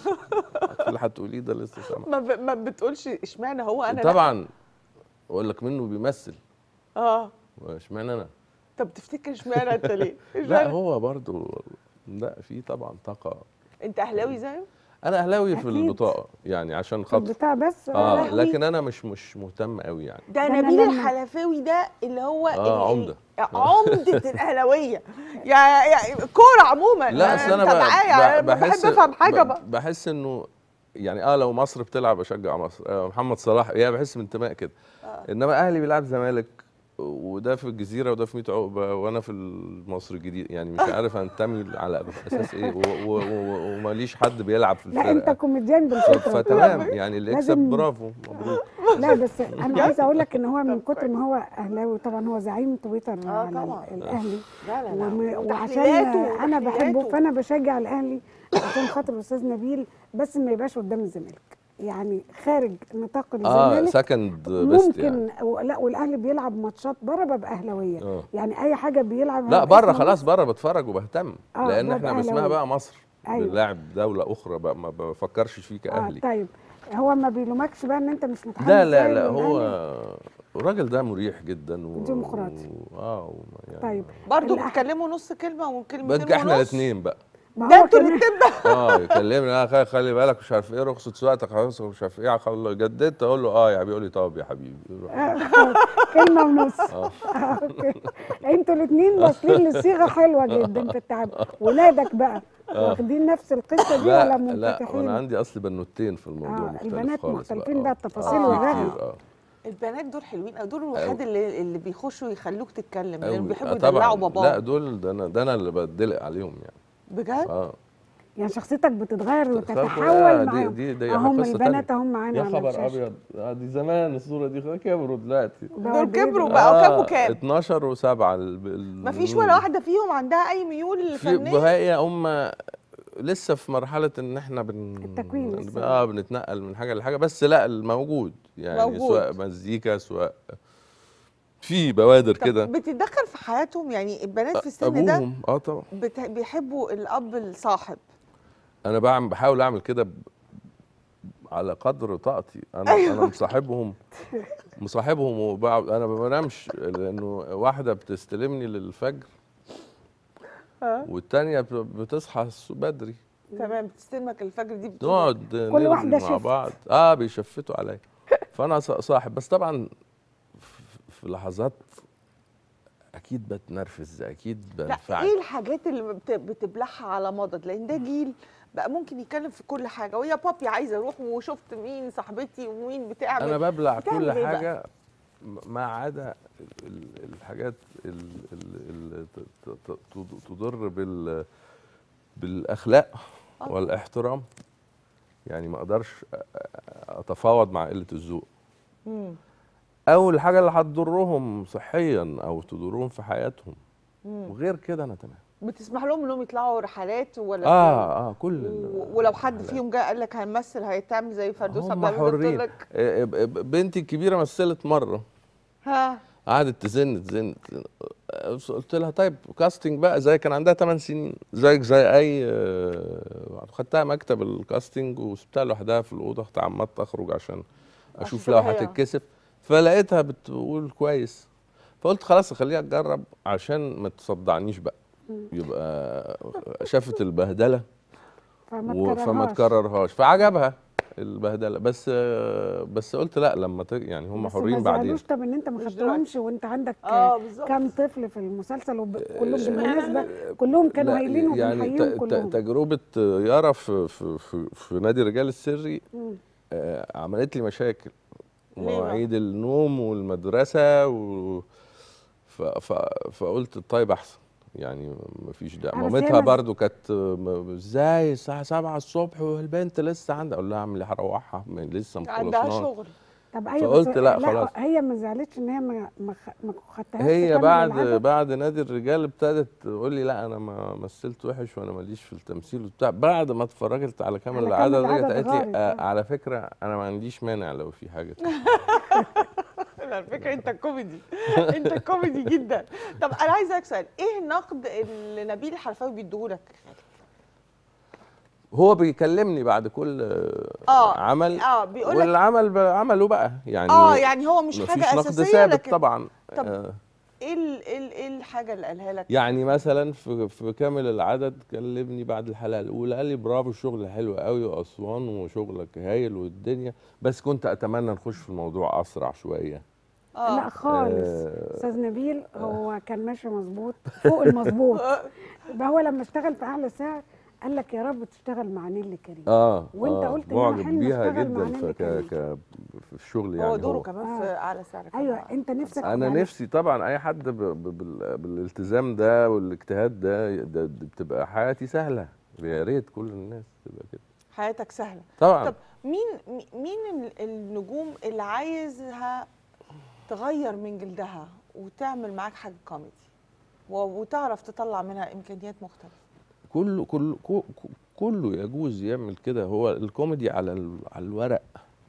اللي هتقوليه ده لسه سامع ما, ب... ما بتقولش اشمعنى هو انا لا. طبعا اقول لك منه بيمثل اه واشمعنى انا طب تفتكر اشمعنى انت ليه؟ لا اشمعنى؟ هو برضو لا في طبعا طاقه انت اهلاوي زيه؟ انا اهلاوي في أكيد. البطاقه يعني عشان خاطر بتاع بس اه لهوي. لكن انا مش مش مهتم قوي يعني ده ده أنا نبيل لما- الحلفاوي ده اللي هو آه، ال- عمدة. عمدة الأهلاوية يعني يعني كورة عموما لا اصل انا انت ب- معايا ب- أنا بحس بحب افهم حاجة ب- بقى بحس انه يعني اه لو مصر بتلعب اشجع مصر آه محمد صلاح يعني بحس بانتماء كده انما اهلي بيلعب زمالك وده في الجزيره وده في 100 عقبه وانا في مصر الجديد يعني مش عارف انتمي على اساس ايه و- و- و- وماليش حد بيلعب في لا انت الفرقه كوميديان ف- بالفطره فتمام يعني اللي يكسب لازم- برافو مبروك لا بس انا عايزه اقول لك ان هو من كتر ما هو اهلاوي طبعا هو زعيم تويتر على طبعاً. ال- الاهلي لا لا وم- لا وعشان وتحليلاته- انا بحبه وتحليلاته. فانا بشجع الاهلي عشان خاطر الاستاذ نبيل بس ما يبقاش قدام الزمالك يعني خارج نطاق اه الزمالك سكند بيست ممكن يعني و- لا والاهلي بيلعب ماتشات بره ببقى اهلاويه آه. يعني اي حاجه بيلعب لا باسم بره خلاص مصر. بره بتفرج وبهتم آه، لان ببقى احنا باسمها أهلاوي. بقى مصر أيوة. بنلاعب دوله اخرى بقى ما بفكرش فيه اه كاهلي طيب هو ما بيلومكش بقى ان انت مش متحمس لا لا زي لا الأهلي؟ هو الراجل ده مريح جدا و... ديمقراطي. و... اه و... يعني طيب برضه الأح- بتكلموا نص كلمة وكلمتين بقى احنا ونص. الاثنين بقى ما ده هو انتوا كمان الاتنين بقى اه يكلمني اه خلي, خلي بالك مش عارف ايه رخصه سواقتك خلاص مش عارف ايه خل- جددت اقول له اه يا بيقول لي طب يا حبيبي كلمه ونص اه اوكي انتوا الاثنين واصلين لصيغه حلوه جدا في التعامل ولادك بقى واخدين نفس القصه دي ولا لا لا منفتحين وانا عندي اصل بنوتين في الموضوع آه، مختلف البنات خالص مختلفين بقى آه. التفاصيل آه، في والرغي. كتير، اه البنات دول حلوين او دول الوحيد اللي اللي بيخشوا يخلوك تتكلم لان أوي. بيحبوا آه، يدلعوا طبعا باباهم لا دول ده انا ده انا اللي بتدلق عليهم يعني بجد اه يعني شخصيتك بتتغير آه، وتتحول دي معاهم دي دي هم قصة البنات تانية. اهم معانا يا على خبر الشاشة. ابيض آه، دي زمان الصوره دي كبروا دلوقتي دول كبروا بقوا كام وكام 12 و7 مفيش ولا واحده فيهم عندها اي ميول في فنيه هي هم لسه في مرحله ان احنا بن التكوين لسه. اه بنتنقل من حاجه لحاجه بس لا الموجود يعني موجود. سواء مزيكا سواء في بوادر طب كده بتتدخل في حياتهم يعني البنات في السن ده ابوهم اه طبعا بت... بيحبوا الاب الصاحب انا بعمل بحاول اعمل كده ب- على قدر طاقتي انا أيوة. انا مصاحبهم مصاحبهم وبقعد انا ما بنامش لانه واحده بتستلمني للفجر اه والتانيه ب- بتصحى الص- بدري تمام بتستلمك الفجر دي بتقول نقعد نرغي واحدة مع شفت. بعض اه بيشفتوا عليا فانا ص- صاحب بس طبعا ف- في لحظات اكيد بتنرفز اكيد لا بنفعل ايه الحاجات اللي بت... بتبلعها على مضض لان ده جيل بقى ممكن يتكلم في كل حاجه ويا بابي عايزه اروح وشفت مين صاحبتي ومين بتعمل انا ببلع بتعمل كل إيه بقى؟ حاجه م- ما عدا ال- ال- الحاجات اللي تضر بال بالاخلاق آه. والاحترام يعني ما اقدرش أ- أ- اتفاوض مع قله الذوق مم. او الحاجه اللي هتضرهم صحيا او تضرهم في حياتهم مم. وغير كده انا تمام بتسمح لهم انهم يطلعوا رحلات ولا اه اه كل ال- و- ولو حد الرحلات. فيهم جه قال لك هنمثل هيتعمل زي فردوس هم عبد العزيز قلت حرين لك آه، ب- ب- بنتي الكبيره مثلت مره ها قعدت تزن تزن آه، قلت لها طيب كاستنج بقى زي كان عندها 8 سنين زيك زي اي آه، خدتها مكتب الكاستنج وسبتها لوحدها في الاوضه تعمدت اخرج عشان اشوف عشان لو هي- هتتكسف فلقيتها بتقول كويس فقلت خلاص خليها تجرب عشان ما تصدعنيش بقى يبقى شافت البهدله فما و- فما تكررهاش. تكررهاش فعجبها البهدله بس آه، بس قلت لا لما ت... يعني هم بس حرين ما بعدين زعلوش طب ان انت ما مش خدتهمش وانت عندك اه بالظبط كام طفل في المسلسل وكلهم بالمناسبه كلهم كانوا لا، هايلين يعني ت- وبنحييهم ت- كلهم تجربه يارا في في في, في نادي الرجال السري مم. آه، عملت لي مشاكل ليه بقى؟ مواعيد النوم والمدرسه و... ف... ف... فقلت طيب احسن يعني مفيش ده آه، بس هي مامتها مز- برضو كانت م- ازاي الساعه 7 الصبح والبنت لسه عندها اقول لها اعمل ايه هروحها ما لسه ما عندها خلصناش شغل طب ايوه فقلت بس لا، خلاص. هي ما زعلتش ان هي ما ما خ- ما خدتهاش هي تكمل بعد العدد؟ بعد نادي الرجال ابتدت تقول لي لا انا ما مثلت وحش وانا ماليش في التمثيل وبتاع بعد ما اتفرجت على كامل على العدد كامل رجعت العدد قالت لي غارت، آه آه. على فكره انا ما عنديش مانع لو في حاجه تانية. على فكره انت كوميدي انت كوميدي جدا طب انا عايزه اسالك سؤال ايه النقد اللي نبيل الحلفاوي بيديهولك هو بيكلمني بعد كل آه، اه عمل اه بيقول لك والعمل ب- عمله بقى يعني اه يعني هو مش مفيش حاجه نقد اساسيه ثابت لكن طبعا طب آه، ايه ال- ايه ال- ايه الحاجه اللي قالها لك يعني مثلا في في كامل العدد كلمني بعد الحلقه الاولى قال لي برافو الشغل حلو قوي واسوان وشغلك هايل والدنيا بس كنت اتمنى نخش في الموضوع اسرع شويه لا خالص آه. استاذ نبيل هو كان ماشي مظبوط فوق المظبوط ده هو لما اشتغل في اعلى سعر قال لك يا رب تشتغل مع نيلي كريم اه وانت آه قلت ان انا معجب حلم بيها اشتغل مع جدا نيلي ف- كريم ك ك في الشغل يعني هو دوره كمان آه. في اعلى سعر كمان. ايوه انت نفسك انا يعني نفسي طبعا اي حد ب ب بال بالالتزام ده والاجتهاد ده, ده, ده بتبقى حياتي سهله يا ريت كل الناس تبقى كده حياتك سهله طبعا طب مين مي- مين ال- النجوم اللي عايزها تغير من جلدها وتعمل معاك حاجه كوميدي و- وتعرف تطلع منها امكانيات مختلفه كله كله كو- كو- كله يجوز يعمل كده هو الكوميدي على ال- على الورق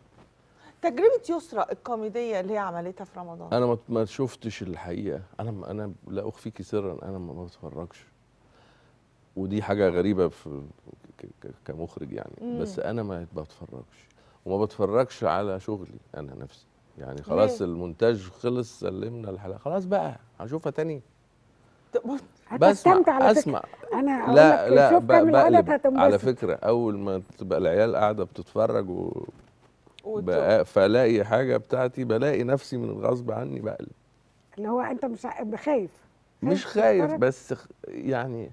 تجربه يسرى الكوميديه اللي هي عملتها في رمضان انا ما- ما شفتش الحقيقه انا م- انا لا اخفيكي سرا انا ما ما بتفرجش ودي حاجه غريبه في ك- ك- كمخرج يعني مم. بس انا ما بتفرجش وما بتفرجش على شغلي انا نفسي يعني خلاص ليه؟ المونتاج خلص سلمنا الحلقه خلاص بقى هشوفها تاني طب هتستمتع على فكرة. اسمع انا أقول لا لك لا شوف ب- كامل العدد بقلب هتنبسط على فكره اول ما تبقى العيال قاعده بتتفرج و وت- بقى- فالاقي حاجه بتاعتي بلاقي نفسي من الغصب عني بقلب اللي هو انت مش ع- خايف مش خايف تتفرج؟ بس خ- يعني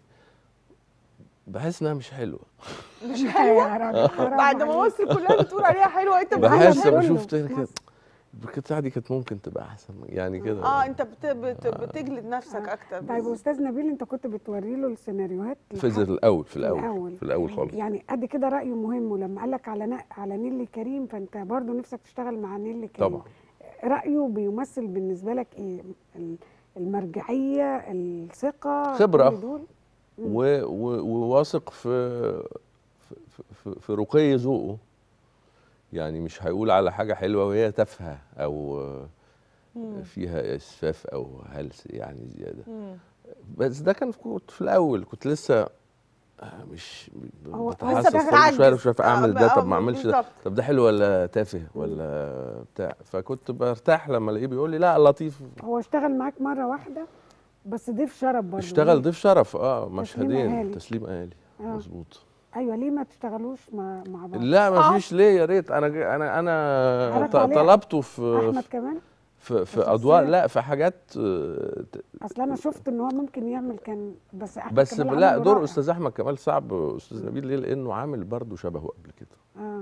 بحس انها مش حلوه مش يا حلوه راجل حرام بعد ما عليك. مصر كلها بتقول عليها حلوه انت بتقول بحس حلوة. لما شفت كده البتاعه دي كانت ممكن تبقى احسن يعني كده اه انت بت بت بتجلد نفسك اكتر طيب استاذ نبيل انت كنت بتوري له السيناريوهات في لحد- الاول في الاول الأول. في الاول خالص يعني قد كده رايه مهم ولما قال لك على ن- على نيلي كريم فانت برضو نفسك تشتغل مع نيلي كريم طبعا رايه بيمثل بالنسبه لك ايه ال- المرجعيه الثقه خبرة. كل دول و- و- وواثق في في, في, في رقي ذوقه يعني مش هيقول على حاجه حلوه وهي تافهه او مم. فيها اسفاف او هلس يعني زياده مم. بس ده كان في- كنت في الاول كنت لسه آه، مش هو- بتحسس لسه كل بتتعجز. شويه مش عارف اعمل ده آه، طب ما اعملش ده بالظبط. طب ده حلو ولا تافه ولا بتاع فكنت برتاح لما الاقيه بيقول لي لا لطيف هو اشتغل معاك مره واحده بس ضيف شرف برضو اشتغل ضيف شرف اه تسليم مشهدين أهالي. تسليم اهالي آه. مظبوط ايوه ليه ما تشتغلوش مع مع بعض لا ما فيش ليه يا ريت انا ج- انا انا عرضت ط- عليه طلبته في احمد كمان في, في شخصية. اضواء لا في حاجات آه، ت- اصل انا شفت ان هو ممكن يعمل كان بس احمد بس كمال لا عمله دور رائع. استاذ احمد كمال صعب استاذ نبيل ليه لانه عامل برضه شبهه قبل كده اه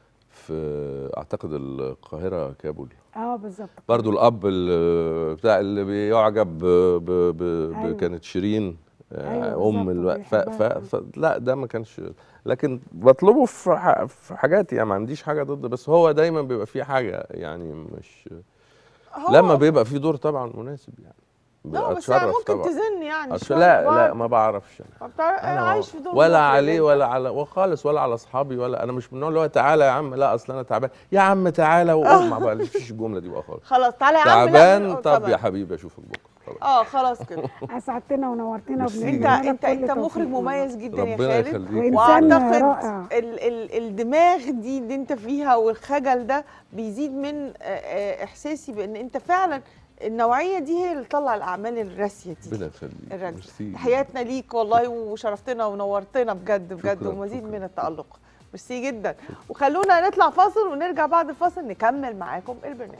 في اعتقد القاهره كابول اه بالظبط برضو الاب اللي بتاع اللي بيعجب ب ب ب أيوة. كانت شيرين آه، أيوة ام بالظبط، الوقت ف ف بيحبها. ف لا ده ما كانش لكن بطلبه في ح- في حاجات يعني ما عنديش حاجه ضد بس هو دايما بيبقى فيه حاجه يعني مش هو- لما بيبقى فيه دور طبعا مناسب يعني لا بس يعني بتشرف ممكن طبعا تزن يعني أصل شوية لا لا بعض. ما بعرفش انا ما بتعرف- انا أنا عايش في دور ولا مخرج عليه أنت. ولا على وخالص ولا على اصحابي ولا انا مش من النوع اللي هو تعالى يا عم لا اصل انا تعبان يا عم تعالى وقوم ما بقاليش الجمله دي بقى خالص خلاص تعالى يا عم لا، تعبان طب طبعاً. يا حبيبي اشوفك بكره خلاص اه خلاص كده اسعدتنا ونورتنا ميرسي انت وبنتمنى انت لك انت كل مخرج توفيق مميز جدا يا ربنا خالد يخليك. وإنسان واعتقد رائع. ال ال الدماغ دي اللي انت فيها والخجل ده بيزيد من آه، آه، احساسي بان انت فعلا النوعيه دي هي اللي تطلع الاعمال الراسيه دي ربنا يخليك الراسيه ميرسي. تحياتنا ليك والله وشرفتنا ونورتنا بجد بجد شكراً، ومزيد شكراً. من التالق ميرسي جدا وخلونا نطلع فاصل ونرجع بعد الفاصل نكمل معاكم البرنامج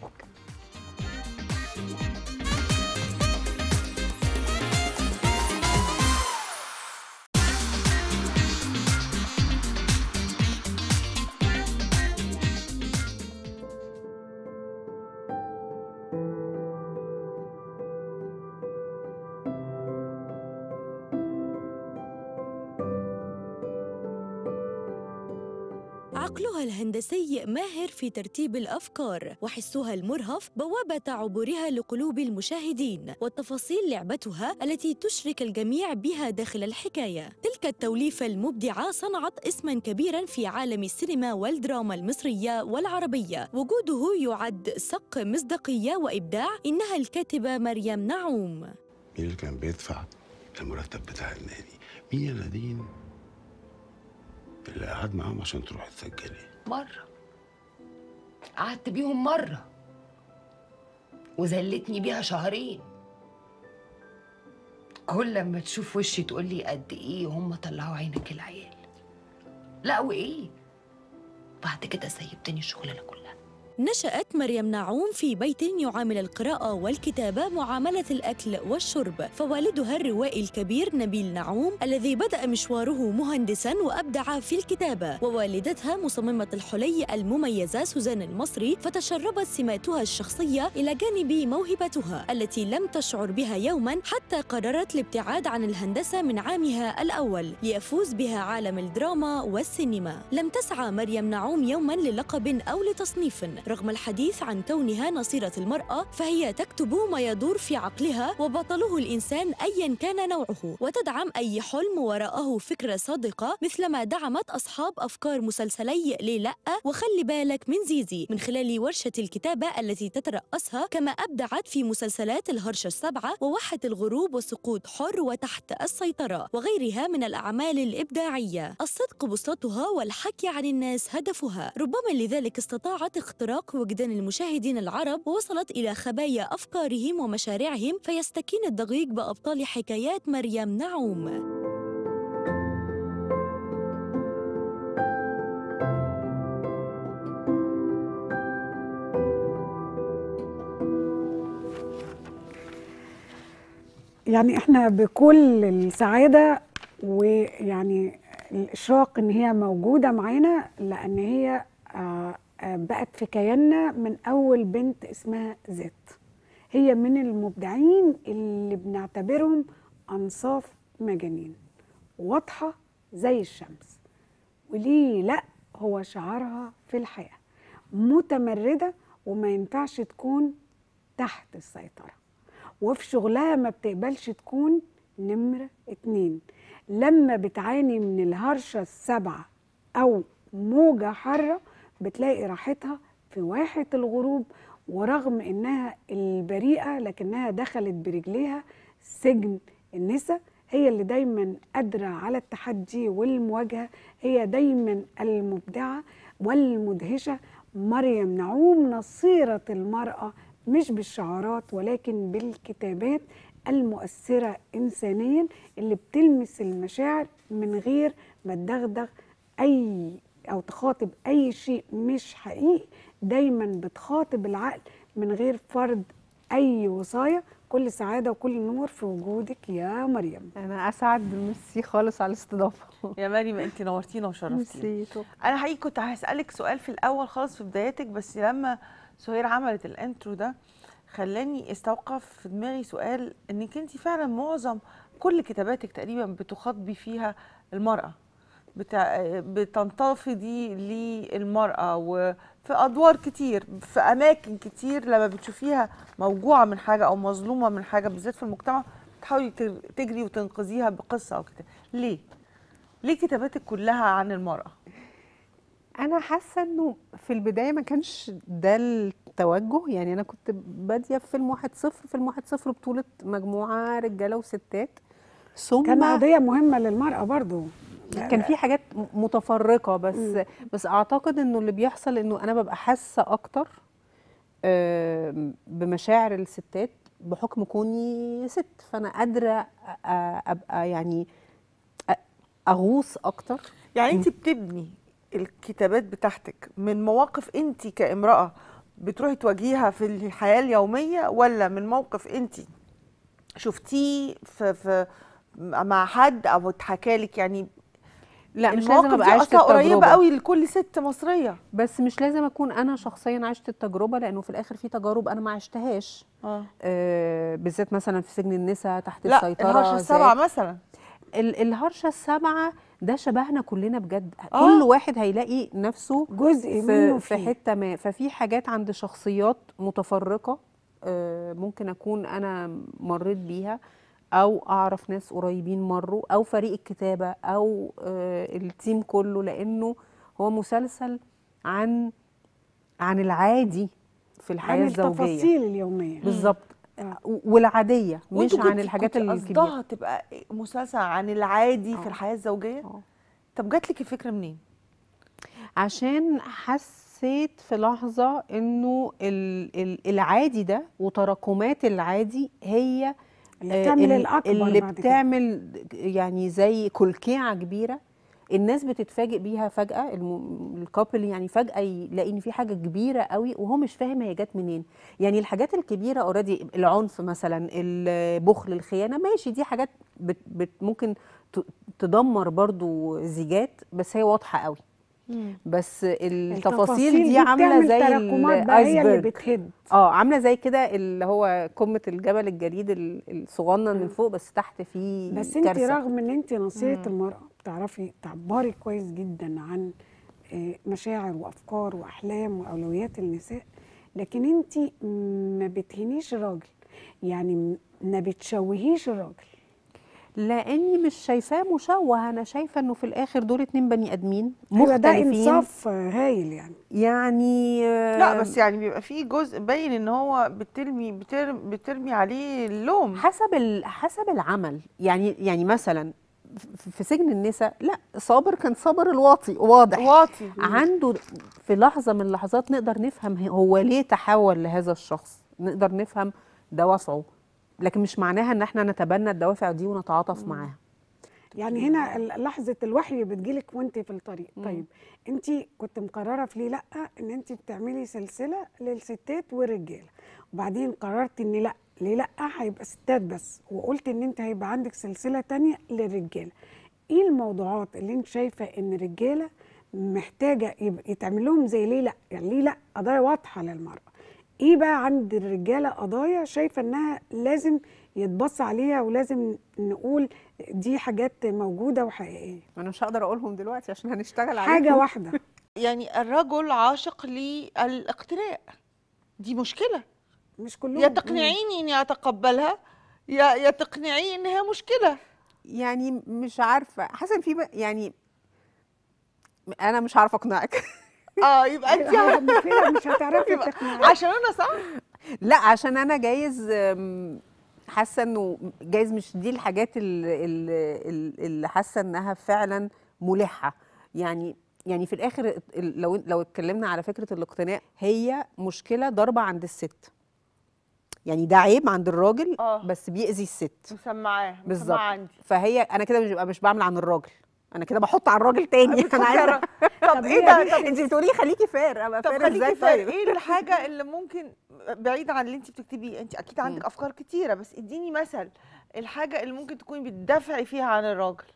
عقلها الهندسي ماهر في ترتيب الافكار وحسها المرهف بوابه عبورها لقلوب المشاهدين والتفاصيل لعبتها التي تشرك الجميع بها داخل الحكايه تلك التوليفه المبدعه صنعت اسما كبيرا في عالم السينما والدراما المصريه والعربيه وجوده يعد سق مصداقيه وابداع انها الكاتبه مريم نعوم مين اللي كان بيدفع المرتب بتاع النادي مين يا نادين اللي قعد معاهم عشان تروح تسجلي مرة قعدت بيهم مرة وذلتني بيها شهرين كل لما تشوف وشي تقول لي قد ايه هم طلعوا عينك العيال لا وايه بعد كده سيبتني الشغلانه كلها نشأت مريم نعوم في بيت يعامل القراءة والكتابة معاملة الأكل والشرب فوالدها الروائي الكبير نبيل نعوم الذي بدأ مشواره مهندسا وأبدع في الكتابة ووالدتها مصممة الحلي المميزة سوزان المصري فتشربت سماتها الشخصية إلى جانب موهبتها التي لم تشعر بها يوما حتى قررت الابتعاد عن الهندسة من عامها الأول ليفوز بها عالم الدراما والسينما لم تسعى مريم نعوم يوما للقب أو لتصنيف رغم الحديث عن كونها نصيرة المرأة فهي تكتب ما يدور في عقلها وبطله الإنسان أيا كان نوعه وتدعم أي حلم وراءه فكرة صادقة مثلما دعمت أصحاب أفكار مسلسلي ليه لأ وخلي بالك من زيزي من خلال ورشة الكتابة التي تترأسها كما أبدعت في مسلسلات الهرشة السبعة ووحة الغروب وسقوط حر وتحت السيطرة وغيرها من الأعمال الإبداعية الصدق بوصلتها والحكي عن الناس هدفها ربما لذلك استطاعت اختراق وجدان المشاهدين العرب ووصلت إلى خبايا أفكارهم ومشاريعهم فيستكين الضجيج بأبطال حكايات مريم نعوم يعني احنا بكل السعاده ويعني الاشراق ان هي موجوده معانا لان هي آه، آه، بقت في كياننا من اول بنت اسمها ذات هي من المبدعين اللي بنعتبرهم انصاف مجانين واضحه زي الشمس وليه لا هو شعارها في الحياه متمرده وما ينفعش تكون تحت السيطره وفي شغلها ما بتقبلش تكون نمرة اتنين لما بتعاني من الهرشة السبعة أو موجة حارة بتلاقي راحتها في واحة الغروب ورغم إنها البريئة لكنها دخلت برجليها سجن النساء هي اللي دايما قادرة على التحدي والمواجهة هي دايما المبدعة والمدهشة مريم نعوم نصيرة المرأة مش بالشعارات ولكن بالكتابات المؤثرة إنسانيا اللي بتلمس المشاعر من غير ما تدغدغ أي أو تخاطب أي شيء مش حقيقي دايما بتخاطب العقل من غير فرض أي وصاية كل سعادة وكل نور في وجودك يا مريم انا اسعد ميرسي خالص على الاستضافه يا مريم انت نورتينا وشرفتينا ميرسي شكراً. انا حقيقي كنت هسالك سؤال في الاول خالص في بدايتك بس لما سهير عملت الانترو ده خلاني استوقف في دماغي سؤال انك انت فعلا معظم كل كتاباتك تقريبا بتخاطبي فيها المراه بتاع بتنتفضي للمرأة وفي أدوار كتير في أماكن كتير لما بتشوفيها موجوعة من حاجة أو مظلومة من حاجة بالذات في المجتمع بتحاولي تر- تجري وتنقذيها بقصة أو كده ليه؟ ليه كتاباتك كلها عن المرأة؟ انا حاسه انه في البدايه ما كانش ده التوجه يعني انا كنت باديه في فيلم واحد صفر فيلم واحد صفر بطوله مجموعه رجاله وستات ثم كان قضية مهمة للمرأة برضو كان في حاجات م- متفرقه بس مم. بس اعتقد انه اللي بيحصل انه انا ببقى حاسه اكتر آم، بمشاعر الستات بحكم كوني ست فانا قادره أ- ابقى يعني أ- اغوص اكتر يعني أنت بتبني الكتابات بتاعتك من مواقف انت كامراه بتروحي تواجهيها في الحياه اليوميه ولا من موقف انت شفتيه في, في مع حد او اتحكى لك يعني لا مش المواقف لازم ابقى دي عشت أصلا قريبه التجربه قوي لكل ست مصريه بس مش لازم اكون انا شخصيا عشت التجربه لانه في الاخر في تجارب انا ما عشتهاش اه آه بالذات مثلا في سجن النساء تحت لا السيطره الهرشه السبعه ذات- مثلا ال- الهرشه السبعه ده شبهنا كلنا بجد آه. كل واحد هيلاقي نفسه جزء في, منه في فيه. حته ما ففي حاجات عند شخصيات متفرقه آه، ممكن اكون انا مريت بيها او اعرف ناس قريبين مروا او فريق الكتابه او آه، التيم كله لانه هو مسلسل عن عن العادي في الحياه عن الزوجيه التفاصيل اليوميه بالظبط والعاديه مش وانتوا عن كنت- الحاجات كنت الكبيره قصدها تبقى مسلسل عن العادي في آه. الحياه الزوجيه طب جات لك الفكره منين عشان حسيت في لحظة انه ال- ال- العادي ده وتراكمات العادي هي اللي آه، بتعمل ال- الأكبر اللي بعد كده. بتعمل يعني زي كلكيعة كبيرة الناس بتتفاجئ بيها فجأة الم- الكابل يعني فجأة يلاقي ان في حاجة كبيرة قوي وهو مش فاهم هي جت منين يعني الحاجات الكبيرة اوريدي العنف مثلا البخل الخيانة ماشي دي حاجات بت بت ممكن ت- تدمر برضو زيجات بس هي واضحة قوي بس التفاصيل دي عامله بتعمل زي تراكمات بقى هي اللي الايسبرج بتهد اه عامله زي كده اللي هو قمه الجبل الجليد ال- الصغنن من فوق بس تحت فيه بس انت كارثة. رغم ان انت نصيه مم. المراه بتعرفي تعبري كويس جدا عن آه، مشاعر وافكار واحلام واولويات النساء لكن انت ما بتهنيش الراجل يعني م- ما بتشوهيش الراجل لاني مش شايفاه مشوه انا شايفه انه في الاخر دول اتنين بني ادمين ايوه ده مختلفين انصاف آه، هايل يعني يعني لا بس يعني بيبقى في جزء باين ان هو بترمي بترمي, بترمي عليه اللوم حسب ال- حسب العمل يعني يعني مثلا ف- في سجن النساء لا صابر كان صابر الواطي واضح واطي عنده في لحظه من اللحظات نقدر نفهم هو ليه تحول لهذا الشخص نقدر نفهم دوافعه لكن مش معناها ان احنا نتبنى الدوافع دي ونتعاطف معاها يعني هنا ال- لحظه الوحي بتجيلك وانت في الطريق طيب انت كنت مقرره في ليه لا ان انت بتعملي سلسله للستات والرجاله وبعدين قررت ان لا ليه لا هيبقى ستات بس وقلت ان انت هيبقى عندك سلسله تانية للرجاله ايه الموضوعات اللي انت شايفه ان الرجاله محتاجه يبقى يتعمل لهم زي ليه لا يعني ليه لا قضايا واضحه للمراه ايه بقى عند الرجاله قضايا شايفه انها لازم يتبص عليها ولازم نقول دي حاجات موجوده وحقيقيه انا مش هقدر اقولهم دلوقتي عشان هنشتغل عليهم حاجه واحده يعني الرجل عاشق للاقتناء دي مشكله مش كلهم يا تقنعيني اني اتقبلها يا يا تقنعيني انها مشكله يعني مش عارفه حسن في بقى- يعني انا مش عارفه اقنعك اه يبقى انت أيوة، كده مش هتعرفي يبقى تقنعي. عشان انا صح لا عشان انا جايز أم، حاسه انه جايز مش دي الحاجات ال- ال- ال- اللي حاسه انها فعلا ملحه يعني يعني في الاخر ال- لو لو اتكلمنا على فكره الاقتناء هي مشكله ضربه عند الست يعني ده عيب عند الراجل آه. بس بيأذي الست مسمعاه بالظبط مسمعاه عندي فهي انا كده مش ببقى مش بعمل عن الراجل انا كده بحط على الراجل تاني انا عايزه طب ايه ده طب انت بتقولي خليكي فير ابقى طب فير ازاي خليكي فاهم طيب ايه الحاجه اللي ممكن بعيد عن اللي انت بتكتبيه انت اكيد عندك افكار كتيره بس اديني مثل الحاجه اللي ممكن تكوني بتدافعي فيها عن الراجل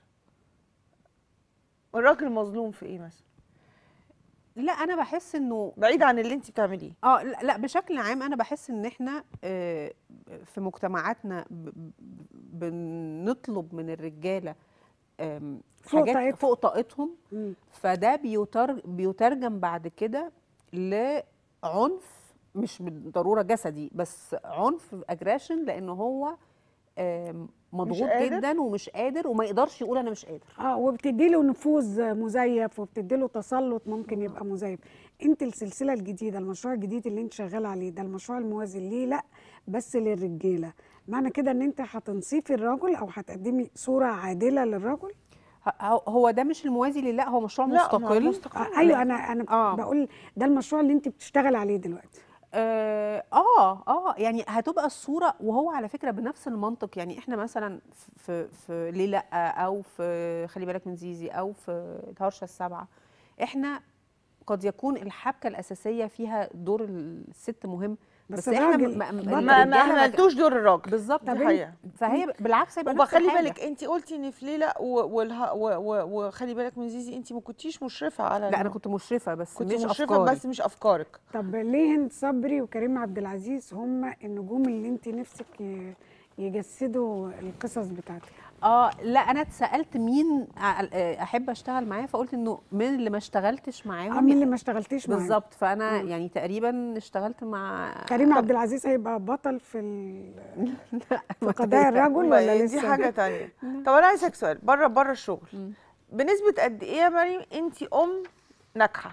الراجل مظلوم في ايه مثلا لا انا بحس انه بعيد عن اللي انت بتعمليه اه لا لا، بشكل عام انا بحس ان احنا آه، في مجتمعاتنا ب- ب- بنطلب من الرجاله آم، فوق حاجات طاقتهم. فوق طاقتهم مم. فده بيتر بيترجم بعد كده لعنف مش بالضروره جسدي بس عنف اجريشن لان هو آم، مضغوط قادر؟ جدا ومش قادر وما يقدرش يقول انا مش قادر اه وبتدي له نفوذ مزيف وبتدي له تسلط ممكن يبقى مزيف انت السلسله الجديده المشروع الجديد اللي انت شغال عليه ده المشروع الموازي ليه لا بس للرجاله معنى كده ان انت هتنصيفي الرجل او هتقدمي صوره عادله للرجل ه- هو ده مش الموازي لله هو مشروع لا، ما هو مستقل مستقل. آه ايوه انا انا آه. بقول ده المشروع اللي انت بتشتغل عليه دلوقتي اه اه آه، يعني هتبقى الصوره وهو على فكره بنفس المنطق يعني احنا مثلا في في ليه لا او في خلي بالك من زيزي او في الهرشه السبعه احنا قد يكون الحبكه الاساسيه فيها دور الست مهم بس بس, احنا الراجل ما, برضه ما, الرجالة ما عملتوش دور الراجل بالظبط دي طب حقيقة. فهي بالعكس هيبقى نفس وبخلي الحاجة. بالك انت قلتي ان في ليله و- والها- و- و- وخلي بالك من زيزي انت ما كنتيش مشرفه على لا انا كنت مشرفه بس كنت مش مشرفه أفكاري. بس مش افكارك طب ليه هند صبري وكريم عبد العزيز هم النجوم اللي انت نفسك ي- يجسدوا القصص بتاعتك اه لا انا اتسالت مين ع- احب اشتغل معاه فقلت انه من اللي ما اشتغلتش معاهم اه مين اللي ما اشتغلتيش معاه بالظبط فانا مم. يعني تقريبا اشتغلت مع كريم عبد العزيز هيبقى بطل في ال... في قضايا الرجل ولا دي لسه حاجه تانية طب انا عايزه اسالك سؤال بره بره الشغل بنسبه قد ايه يا مريم انت ام ناجحه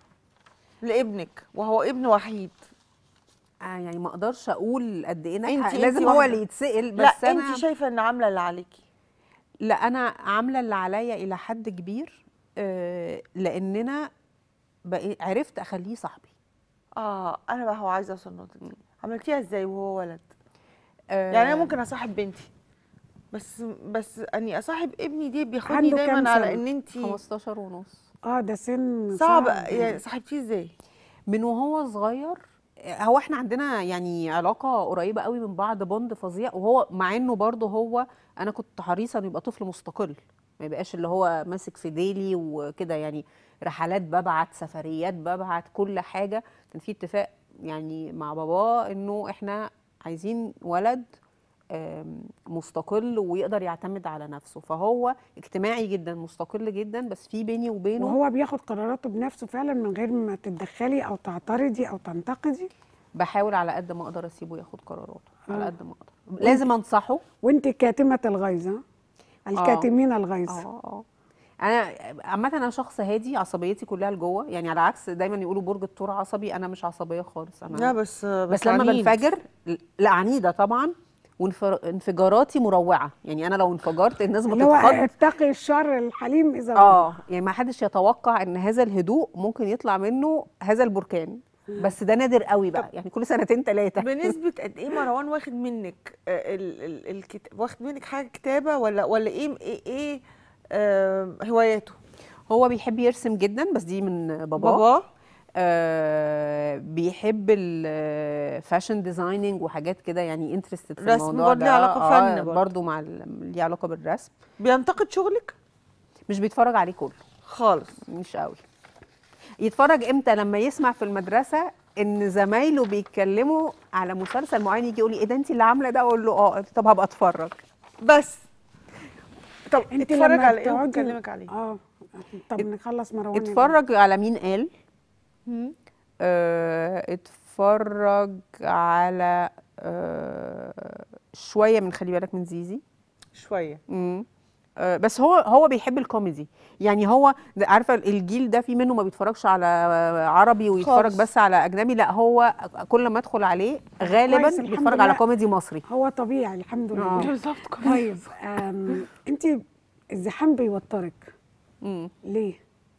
لابنك وهو ابن وحيد آه يعني ما اقدرش اقول قد ايه ناجحه انت لازم هو اللي يتسال لا بس انا انت شايفه ان عامله اللي عليكي لا انا عامله اللي عليا الى حد كبير آه لاننا بقى عرفت اخليه صاحبي اه انا بقى هو عايزه اوصل النقطه دي عملتيها ازاي وهو ولد آه يعني انا ممكن اصاحب بنتي بس بس اني اصاحب ابني دي بياخدني عنده كام دايما على سنة؟ ان انت 15 ونص اه ده سن صعب يعني صاحبتيه ازاي من وهو صغير هو احنا عندنا يعني علاقه قريبه قوي من بعض بوند فظيع وهو مع انه برضه هو انا كنت حريصه انه يبقى طفل مستقل ما يبقاش اللي هو ماسك في ديلي وكده يعني رحلات ببعت سفريات ببعت كل حاجه كان في اتفاق يعني مع باباه انه احنا عايزين ولد آم، مستقل ويقدر يعتمد على نفسه فهو اجتماعي جدا مستقل جدا بس في بيني وبينه وهو بياخد قراراته بنفسه فعلا من غير ما تتدخلي او تعترضي او تنتقدي بحاول على قد ما اقدر اسيبه ياخد قراراته على آه. قد ما اقدر لازم انصحه وانت كاتمه الغيظ ها؟ الكاتمين الغيظ اه اه انا عامه انا شخص هادي عصبيتي كلها لجوه يعني على عكس دايما يقولوا برج الثور عصبي انا مش عصبيه خالص انا لا بس بس لما عنيد. بنفجر لا عنيده طبعا وانفجاراتي مروعه يعني انا لو انفجرت الناس اللي هو بتتخض اتقي الشر الحليم اذا اه يعني ما حدش يتوقع ان هذا الهدوء ممكن يطلع منه هذا البركان بس ده نادر قوي بقى يعني كل سنتين ثلاثه بنسبة قد ايه مروان واخد منك آه، ال ال الكت... واخد منك حاجة كتابة ولا ولا ايه ايه, إيه آه هواياته؟ هو بيحب يرسم جدا بس دي من باباه باباه آه بيحب الفاشن ديزايننج وحاجات كده يعني انترستد في رسم الموضوع برضه ده ليه علاقة آه فن برضه. برضه مع ال- ليه علاقه بالرسم بينتقد شغلك؟ مش بيتفرج عليه كله خالص مش قوي يتفرج امتى لما يسمع في المدرسه ان زمايله بيتكلموا على مسلسل معين يجي يقول لي ايه ده انت اللي عامله ده اقول له اه طب هبقى اتفرج بس طب انت اتفرج لما على ايه بتقعدي- وبكلمك عليه؟ اه طب نخلص مروان اتفرج على مين قال آه اتفرج على آه شويه من خلي بالك من زيزي شوية مم. آه، بس هو هو بيحب الكوميدي يعني هو ده- عارفه الجيل ده في منه ما بيتفرجش على عربي ويتفرج خالص. بس على اجنبي لا هو كل ما ادخل عليه غالبا كويس، الحمد بيتفرج على لله. كوميدي مصري هو طبيعي الحمد لله آه. بالظبط طيب آم، انت الزحام بيوترك مم. ليه؟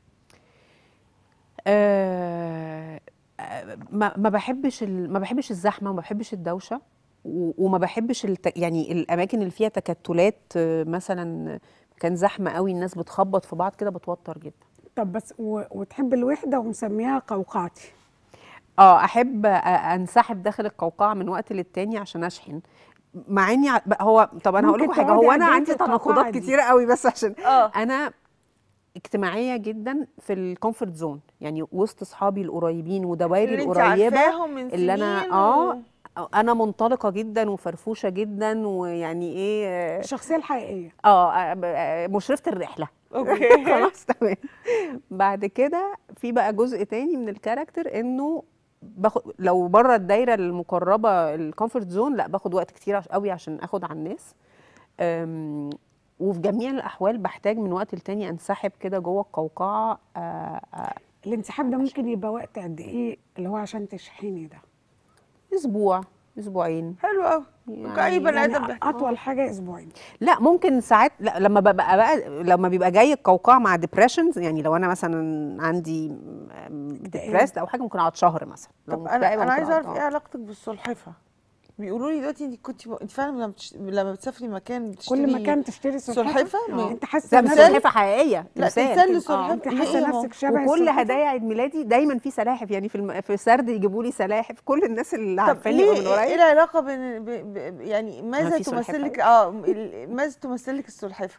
آه آه، ما ما بحبش ال- ما بحبش الزحمه وما بحبش الدوشه و- وما بحبش الت... يعني الاماكن اللي فيها تكتلات آه، مثلا كان زحمه قوي الناس بتخبط في بعض كده بتوتر جدا طب بس و... وتحب الوحده ومسميها قوقعتي اه احب أ- انسحب داخل القوقعه من وقت للتاني عشان اشحن مع اني ع- بقى هو طب انا هقول ممكن لكم حاجه تقعدي هو قد انا إيه عندي في القوقعة تناقضات دي؟ كتيره قوي بس عشان اه انا اجتماعيه جدا في الكومفورت زون يعني وسط اصحابي القريبين ودوائري اللي انت القريبه عارفاهم من اللي انا سنين اه و- انا منطلقه جدا وفرفوشه جدا ويعني ايه الشخصيه الحقيقيه اه آه، مشرفه الرحله اوكي خلاص تمام بعد كده في بقى جزء تاني من الكاركتر انه باخد لو بره الدايره المقربه الكومفورت زون لا باخد وقت كتير عش- قوي عشان اخد على الناس أم، وفي جميع الاحوال بحتاج من وقت لتاني انسحب كده جوه القوقعه آه، آه، الانسحاب ده ممكن يبقى وقت قد ايه اللي هو عشان تشحني ده اسبوع اسبوعين حلو قوي يعني- اي بني ادم يعني بيحتاج اطول حاجه اسبوعين لا ممكن ساعات لا لما ببقى بقى لما بيبقى جاي القوقعه مع ديبريشنز يعني لو انا مثلا عندي ديبريست او حاجه ممكن اقعد شهر مثلا لو طب مكتئبة انا انا ممكن عايزه أقعد- اعرف ايه علاقتك بالسلحفه بيقولوا لي دلوقتي انت كنت انت فعلا لما بتش... لما بتسافري مكان بتشتري كل مكان تشتري سلحفة؟ سلحفه آه. م- انت حاسة ده نفسك- سلحفه حقيقيه لا تمثال. تمثال آه. لسلحفه انت حاسة ليه؟ نفسك شبه وكل السلحفة؟ هدايا عيد ميلادي دايما في سلاحف يعني في الم... في سرد يجيبوا لي سلاحف كل الناس اللي طب عارفاني ليه من ايه ورايا العلاقه بين ب... ب... يعني ماذا في سلحفة تمثل لك اه ال- ماذا تمثل لك السلحفه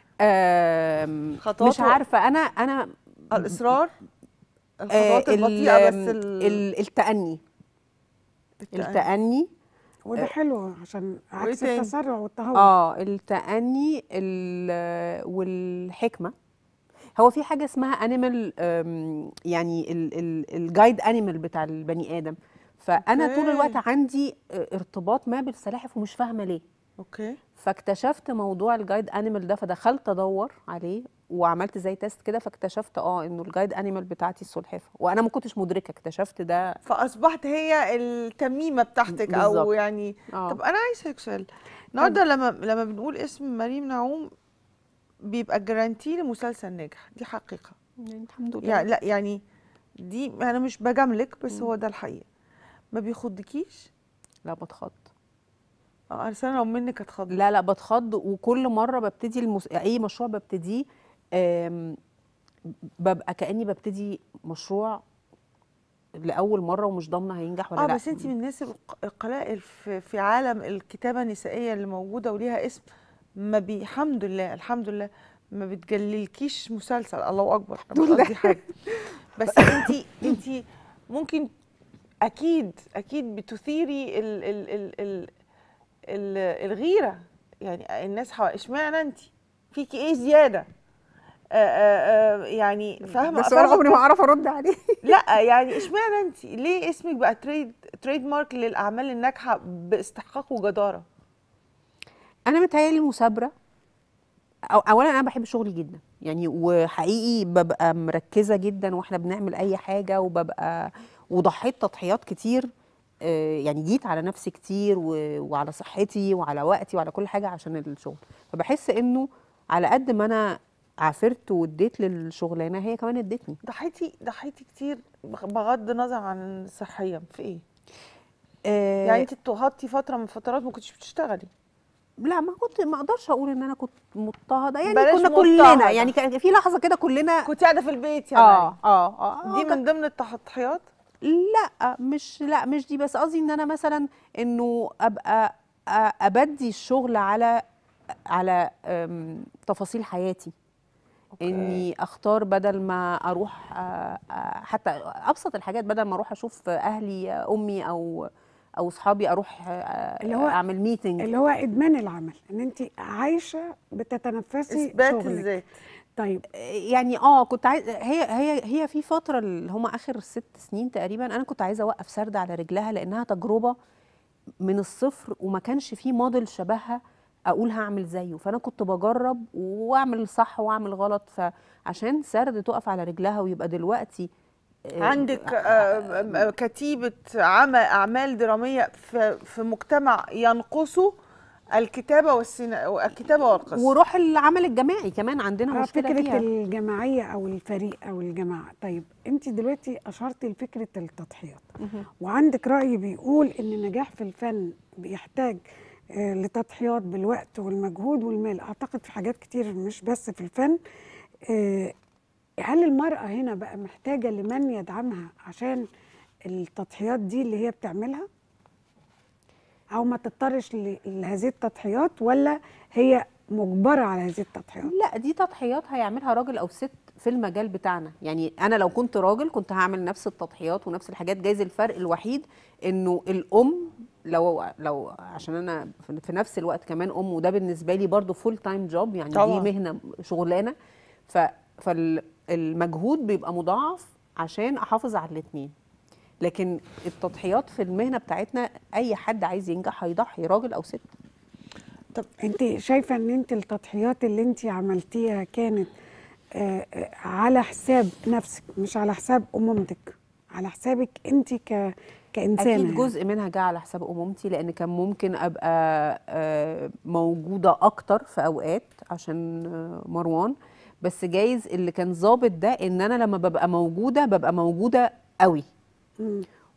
آم، خطوات مش عارفه انا انا الاصرار آه، الخطوات ال- البطيئه بس ال- ال... التأني التأني وده حلو عشان عكس تاني؟ التسرع والتهور اه التأني ال- والحكمة هو في حاجة اسمها انيمال يعني الجايد انيمال بتاع البني آدم فأنا طول أوكي. الوقت عندي آه، ارتباط ما بالسلاحف ومش فاهمة ليه اوكي فاكتشفت موضوع الجايد انيمال ده فدخلت ادور عليه وعملت زي تيست كده فاكتشفت اه انه الجايد انيمال بتاعتي السلحفه وانا ما كنتش مدركه اكتشفت ده فاصبحت هي التميمه بتاعتك او بالظبط. يعني آه. طب انا عايز اسالك سؤال النهارده لما لما بنقول اسم مريم نعوم بيبقى جرانتي لمسلسل ناجح دي حقيقه يعني الحمد لله يعني لا يعني دي انا مش بجاملك بس هو ده الحقيقه ما بيخضكيش لا بتخض اه انا أصل أنا لو منك اتخض لا لا بتخض وكل مره ببتدي المس... اي مشروع ببتديه آم، ببقى كاني ببتدي مشروع لاول مره ومش ضامنه هينجح ولا اه لا بس انت من الناس الق- القلائل في, في عالم الكتابه النسائيه اللي موجوده وليها اسم ما بي الحمد لله الحمد لله ما بتجللكيش مسلسل الله اكبر أنا مش قصدي حاجه بس انت انت ممكن اكيد اكيد بتثيري ال ال ال ال ال الغيره يعني الناس حوالي اشمعنى انت فيكي ايه زياده آه آه آه يعني فاهمه ده سؤال فاهمة عمري ما اعرف ارد عليه لا يعني اشمعنى انت ليه اسمك بقى تريد تريد مارك للاعمال الناجحه باستحقاق وجداره انا متهيألي مثابره أو اولا انا بحب شغلي جدا يعني وحقيقي ببقى مركزه جدا واحنا بنعمل اي حاجه وببقى وضحيت تضحيات كتير آه، يعني جيت على نفسي كتير و- وعلى صحتي وعلى وقتي وعلى كل حاجه عشان الشغل فبحس انه على قد ما انا عافرت واديت للشغلانه هي كمان ادتني ضحيتي ضحيتي كتير بغ- بغض النظر عن صحيا في ايه آه، يعني انت اتوهضتي فتره من فترات ما كنتش بتشتغلي لا ما كنت ما اقدرش اقول ان انا كنت مضطهده يعني بلاش كنا مضطهدة. كلنا يعني كان في لحظه كده كلنا كنت قاعده في البيت يعني اه اه اه دي من ضمن التضحيات لا مش لا مش دي بس قصدي ان انا مثلا انه ابقى أ- ابدي الشغل على على أم، تفاصيل حياتي اني اختار بدل ما اروح آه، آه، حتى ابسط الحاجات بدل ما اروح اشوف اهلي آه، امي او او اصحابي اروح آه، اللي هو اعمل ميتنج اللي هو ادمان العمل ان انت عايشه بتتنفسي اثبات شغلك الذات طيب يعني اه كنت عايز هي هي هي في فتره اللي هم اخر ست سنين تقريبا انا كنت عايزه اوقف سرد على رجلها لانها تجربه من الصفر وما كانش في موديل شبهها اقول هعمل زيه فانا كنت بجرب واعمل صح واعمل غلط فعشان سرد تقف على رجلها ويبقى دلوقتي آه، عندك آه، آه، كتيبه عمل اعمال دراميه في في مجتمع ينقصه الكتابه والسينما الكتابه والقصه وروح العمل الجماعي كمان عندنا آه، مشكله فكرة فيها الجماعية أو الفريق أو الجماعة طيب أنت دلوقتي أشرتي لفكرة التضحيات مهم. وعندك رأي بيقول إن النجاح في الفن بيحتاج آه، لتضحيات بالوقت والمجهود والمال أعتقد في حاجات كتير مش بس في الفن آه، هل المرأة هنا بقى محتاجة لمن يدعمها عشان التضحيات دي اللي هي بتعملها أو ما تضطرش ل- لهذه التضحيات ولا هي مجبرة على هذه التضحيات لا دي تضحيات هيعملها راجل او ست في المجال بتاعنا يعني انا لو كنت راجل كنت هعمل نفس التضحيات ونفس الحاجات جايز الفرق الوحيد انه الام لو لو عشان انا في- في نفس الوقت كمان ام وده بالنسبه لي برضو فول تايم جوب يعني طبعاً. دي مهنه شغلانه ف فالمجهود بيبقى مضاعف عشان احافظ على الاثنين لكن التضحيات في المهنه بتاعتنا اي حد عايز ينجح هيضحي راجل او ست طب انت شايفه ان انت التضحيات اللي انت عملتيها كانت آه، آه، على حساب نفسك مش على حساب امومتك على حسابك انت ك كانسانه اكيد يعني. جزء منها جه على حساب امومتي لان كان ممكن ابقى آه، موجوده اكتر في اوقات عشان آه، مروان بس جايز اللي كان ظابط ده ان انا لما ببقى موجوده ببقى موجوده قوي مم.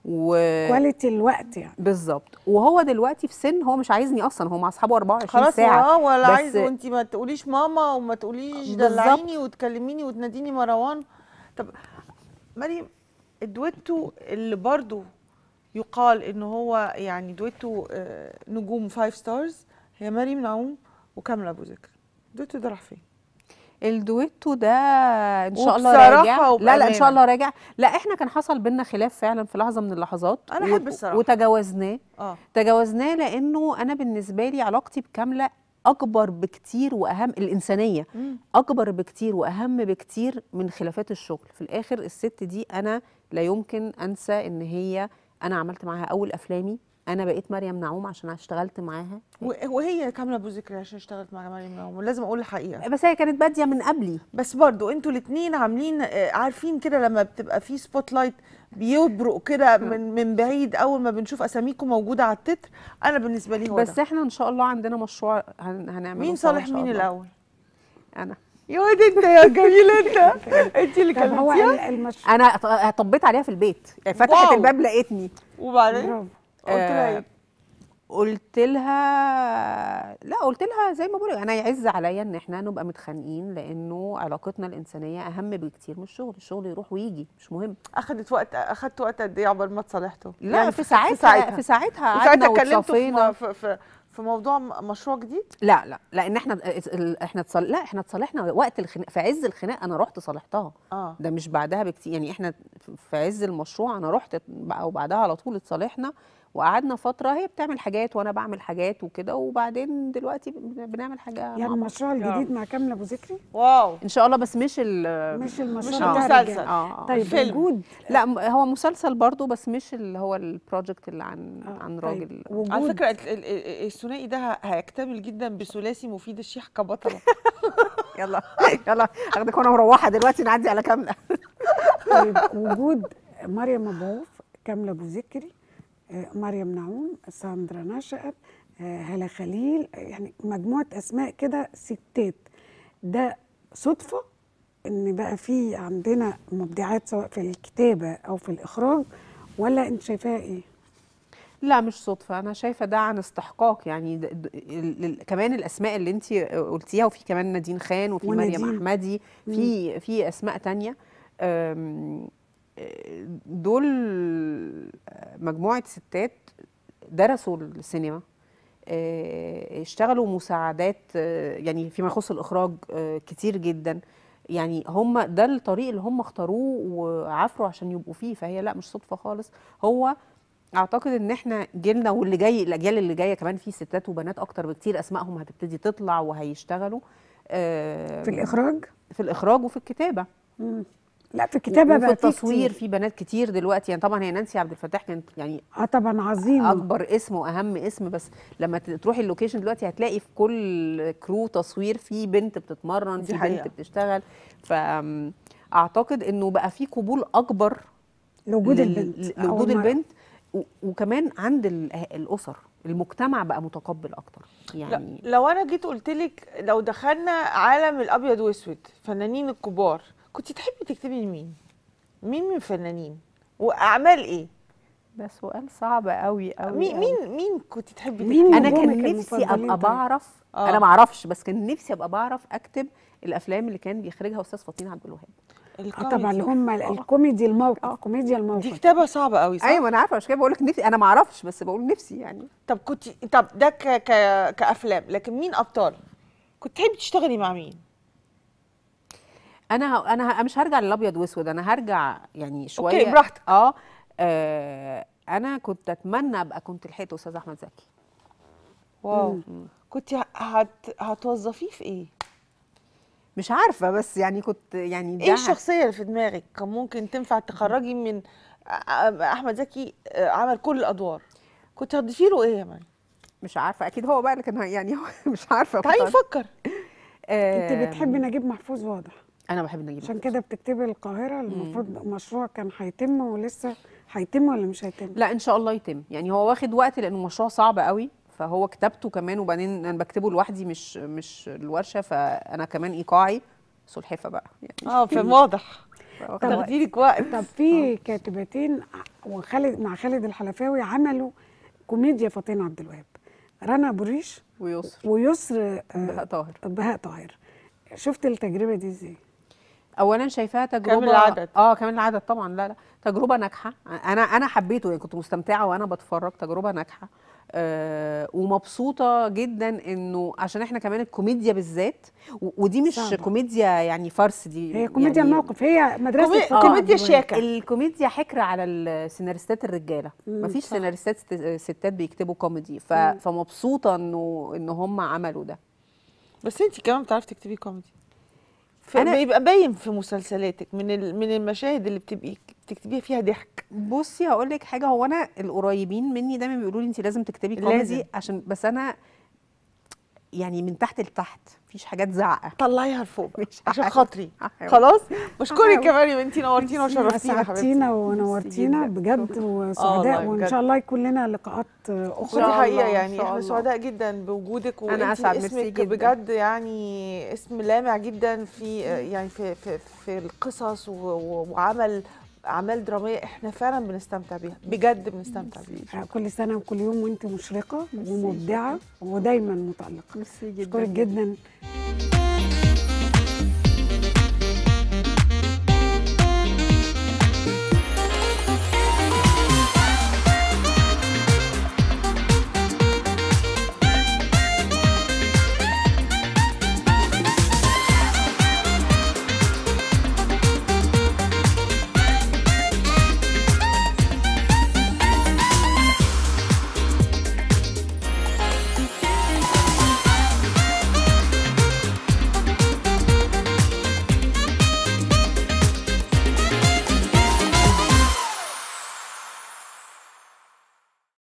و كواليتي الوقت يعني بالظبط وهو دلوقتي في سن هو مش عايزني اصلا هو مع اصحابه 24 خلاص ساعه اه ولا بس عايز وانت ما تقوليش ماما وما تقوليش بالظبط. دلعيني وتكلميني وتناديني مروان طب مريم الدويتو اللي برضو يقال ان هو يعني دويتو آه، نجوم فايف ستارز هي مريم نعوم وكامله ابو ذكر الدويتو ده راح فين؟ الدويتو ده ان شاء الله وبصراحة راجع لا لا ان وبأمانة. شاء الله راجع لا احنا كان حصل بينا خلاف فعلا في لحظه من اللحظات أنا و- أحب الصراحة. وتجاوزناه اه تجاوزناه لانه انا بالنسبه لي علاقتي بكامله اكبر بكتير واهم الانسانيه مم. اكبر بكتير واهم بكتير من خلافات الشغل في الاخر الست دي انا لا يمكن انسى ان هي انا عملت معاها اول افلامي انا بقيت مريم نعوم عشان اشتغلت معاها و- وهي كامله ابو ذكر عشان اشتغلت مع مريم نعوم لازم اقول الحقيقه بس هي كانت باديه من قبلي بس برضو انتوا الاثنين عاملين آه، عارفين كده لما بتبقى في سبوت لايت بيبرق كده من من بعيد اول ما بنشوف اساميكم موجوده على التتر انا بالنسبه لي هو بس ده. احنا ان شاء الله عندنا مشروع هن- هنعمله مين سوا إن صالح شاء مين الله. الاول انا يا واد انت يا جميل انت انت اللي طب هو كلمتيها المش... انا ط- طبيت عليها في البيت يعني فتحت واو. الباب لقيتني وبعدين برافو قلت لها آه، ايه قلت لها لا قلت لها زي ما بقول انا يعز عليا ان احنا نبقى متخانقين لانه علاقتنا الانسانيه اهم بكتير من الشغل الشغل يروح ويجي مش مهم اخدت وقت اخدت وقت قد ايه عقبال ما اتصالحتوا لا في ساعتها في ساعتها في قعدنا ساعتها كلمتوا وتصافينا في, في, في, في موضوع م- مشروع جديد لا لا لان احنا ال- احنا اتصل... لا احنا اتصالحنا وقت الخناق في عز الخناق انا رحت صالحتها اه ده مش بعدها بكتير يعني احنا في عز المشروع انا رحت او بعدها على طول اتصالحنا وقعدنا فتره هي بتعمل حاجات وانا بعمل حاجات وكده وبعدين دلوقتي بن- بنعمل حاجه يعني مع بعض. المشروع الجديد مع كامله ابو ذكري واو ان شاء الله بس مش ال مش المشروع مش بتاع المسلسل. الرجال. اه طيب فيلم. وجود لا م- هو مسلسل برضو بس مش اللي هو البروجكت اللي عن آه، عن طيب، راجل وجود على فكره ال- ال- ال- الثنائي ده ه- هيكتمل جدا بثلاثي مفيد الشيخ كبطله يلا يلا اخدك وانا مروحه دلوقتي نعدي على كامله طيب وجود مريم ابو عوف كامله ابو ذكري آه، مريم نعوم ساندرا نشأت آه، هلا خليل آه، يعني مجموعه اسماء كده ستات ده صدفه ان بقى في عندنا مبدعات سواء في الكتابه او في الاخراج ولا انت شايفاها ايه؟ لا مش صدفة أنا شايفة ده عن استحقاق يعني د- د- ال- ال- كمان الأسماء اللي أنت قلتيها وفي كمان نادين خان وفي وندين. مريم أحمدي في في أسماء تانية أم، آه، دول مجموعة ستات درسوا السينما آه، اشتغلوا مساعدات آه، يعني فيما يخص الإخراج آه، كتير جدا يعني هم ده الطريق اللي هم اختاروه وعافروا عشان يبقوا فيه فهي لا مش صدفة خالص هو اعتقد ان احنا جيلنا واللي جاي الاجيال اللي جايه كمان في ستات وبنات اكتر بكتير اسمائهم هتبتدي تطلع وهيشتغلوا آه، في الاخراج؟ في الاخراج وفي الكتابه مم. لا في الكتابه وفي بقى في التصوير كتير. في بنات كتير دلوقتي يعني طبعا هي نانسي عبد الفتاح كانت يعني اه طبعا عظيمه اكبر اسم واهم اسم بس لما ت- تروحي اللوكيشن دلوقتي هتلاقي في كل كرو تصوير في بنت بتتمرن دي في حقيقة. بنت بتشتغل فاعتقد انه بقى في قبول اكبر لوجود لل- البنت لوجود أول مرة. البنت و- وكمان عند ال- الاسر المجتمع بقى متقبل اكتر يعني لا لو انا جيت قلت لك لو دخلنا عالم الابيض واسود فنانين الكبار كنت تحبي تكتبي لمين مين من الفنانين واعمال ايه ده سؤال صعب قوي قوي مين قوي. مين مين كنت تحبي مين تكتبي انا نجومك كان نفسي المفضلين ابقى طيب؟ بعرف آه. انا ما اعرفش بس كان نفسي ابقى بعرف اكتب الافلام اللي كان بيخرجها استاذ فطين عبد الوهاب اه طبعا اللي هم الكوميدي الموقف كوميديا دي الموقف كتابه صعبه قوي صح ايوه ما انا عارفه عشان كده بقول لك نفسي انا ما اعرفش بس بقول نفسي يعني طب كنت طب ده ك... ك... كافلام لكن مين ابطال كنت تحبي تشتغلي مع مين انا ه- انا ه- مش هرجع للابيض واسود انا هرجع يعني شويه أوكي، براحتك. اه, آه انا كنت اتمنى ابقى كنت لحقت استاذ احمد زكي واو كنت هت... هتوظفيه في ايه مش عارفه بس يعني كنت يعني ايه ده الشخصيه اللي في دماغك كان ممكن تنفع تخرجي من أ- أ- احمد زكي آه، عمل كل الادوار كنت هتضيفي له ايه يا مريم مش عارفه اكيد هو بقى اللي كان هي- يعني هو مش عارفه تعالي كنت- نفكر آه، انت بتحبي نجيب محفوظ واضح انا بحب نجيب عشان محفوظ. كده بتكتبي القاهره المفروض مشروع كان هيتم ولسه هيتم ولا مش هيتم لا ان شاء الله يتم يعني هو واخد وقت لانه مشروع صعب قوي فهو كتابته كمان وبعدين انا بكتبه لوحدي مش مش الورشه فانا كمان ايقاعي سلحفه بقى يعني اه فاهم واضح واخدة وقت. تاخدي لك وقت طب في كاتبتين وخالد مع خالد الحلفاوي عملوا كوميديا فاطين عبد الوهاب رنا ابو الريش ويسر ويسر آه، بهاء طاهر بهاء طاهر شفت التجربه دي ازاي اولا شايفاها تجربه كامل العدد. اه كامل العدد طبعا لا لا تجربه ناجحه انا انا حبيته يعني كنت مستمتعه وانا بتفرج تجربه ناجحه آه ومبسوطه جدا انه عشان احنا كمان الكوميديا بالذات و- ودي مش صعبة. كوميديا يعني فرس دي هي كوميديا يعني الموقف هي مدرسه كومي- فاطين عبد الوهاب. الكوميديا حكر على السيناريستات الرجاله مم، مفيش صح. سيناريستات ست- ستات بيكتبوا كوميدي ف... مم. فمبسوطه انه ان هم عملوا ده بس انت كمان بتعرفي تكتبي كوميدي ف- أنا- بيبقى باين في مسلسلاتك من ال- من المشاهد اللي بتبقي بتكتبيها فيها ضحك بصي هقول لك حاجه هو انا القريبين مني دايما بيقولوا لي انت لازم تكتبي كوميدي لازم. عشان بس انا يعني من تحت لتحت مفيش حاجات زعقه طلعيها لفوق بقى، مش عشان هحاول. خاطري هحاول. خلاص بشكرك هحاول. كمان يا بنتي نورتينا وشرفتينا يا حبيبتي سعدتينا ونورتينا بجد وسعداء والله وان بجد. شاء الله يكون لنا لقاءات اخرى ودي حقيقه الله، إن يعني شاء احنا الله. سعداء جدا بوجودك أنا وانتي أسعد، ميرسي اسمك جداً. بجد يعني اسم لامع جدا في يعني في في, في القصص و- و- وعمل اعمال دراميه احنا فعلا بنستمتع بيها بجد بنستمتع بيها كل سنه وكل يوم وانت مشرقه ومبدعه ودايما متالقه ميرسي جدا اشكرك جدا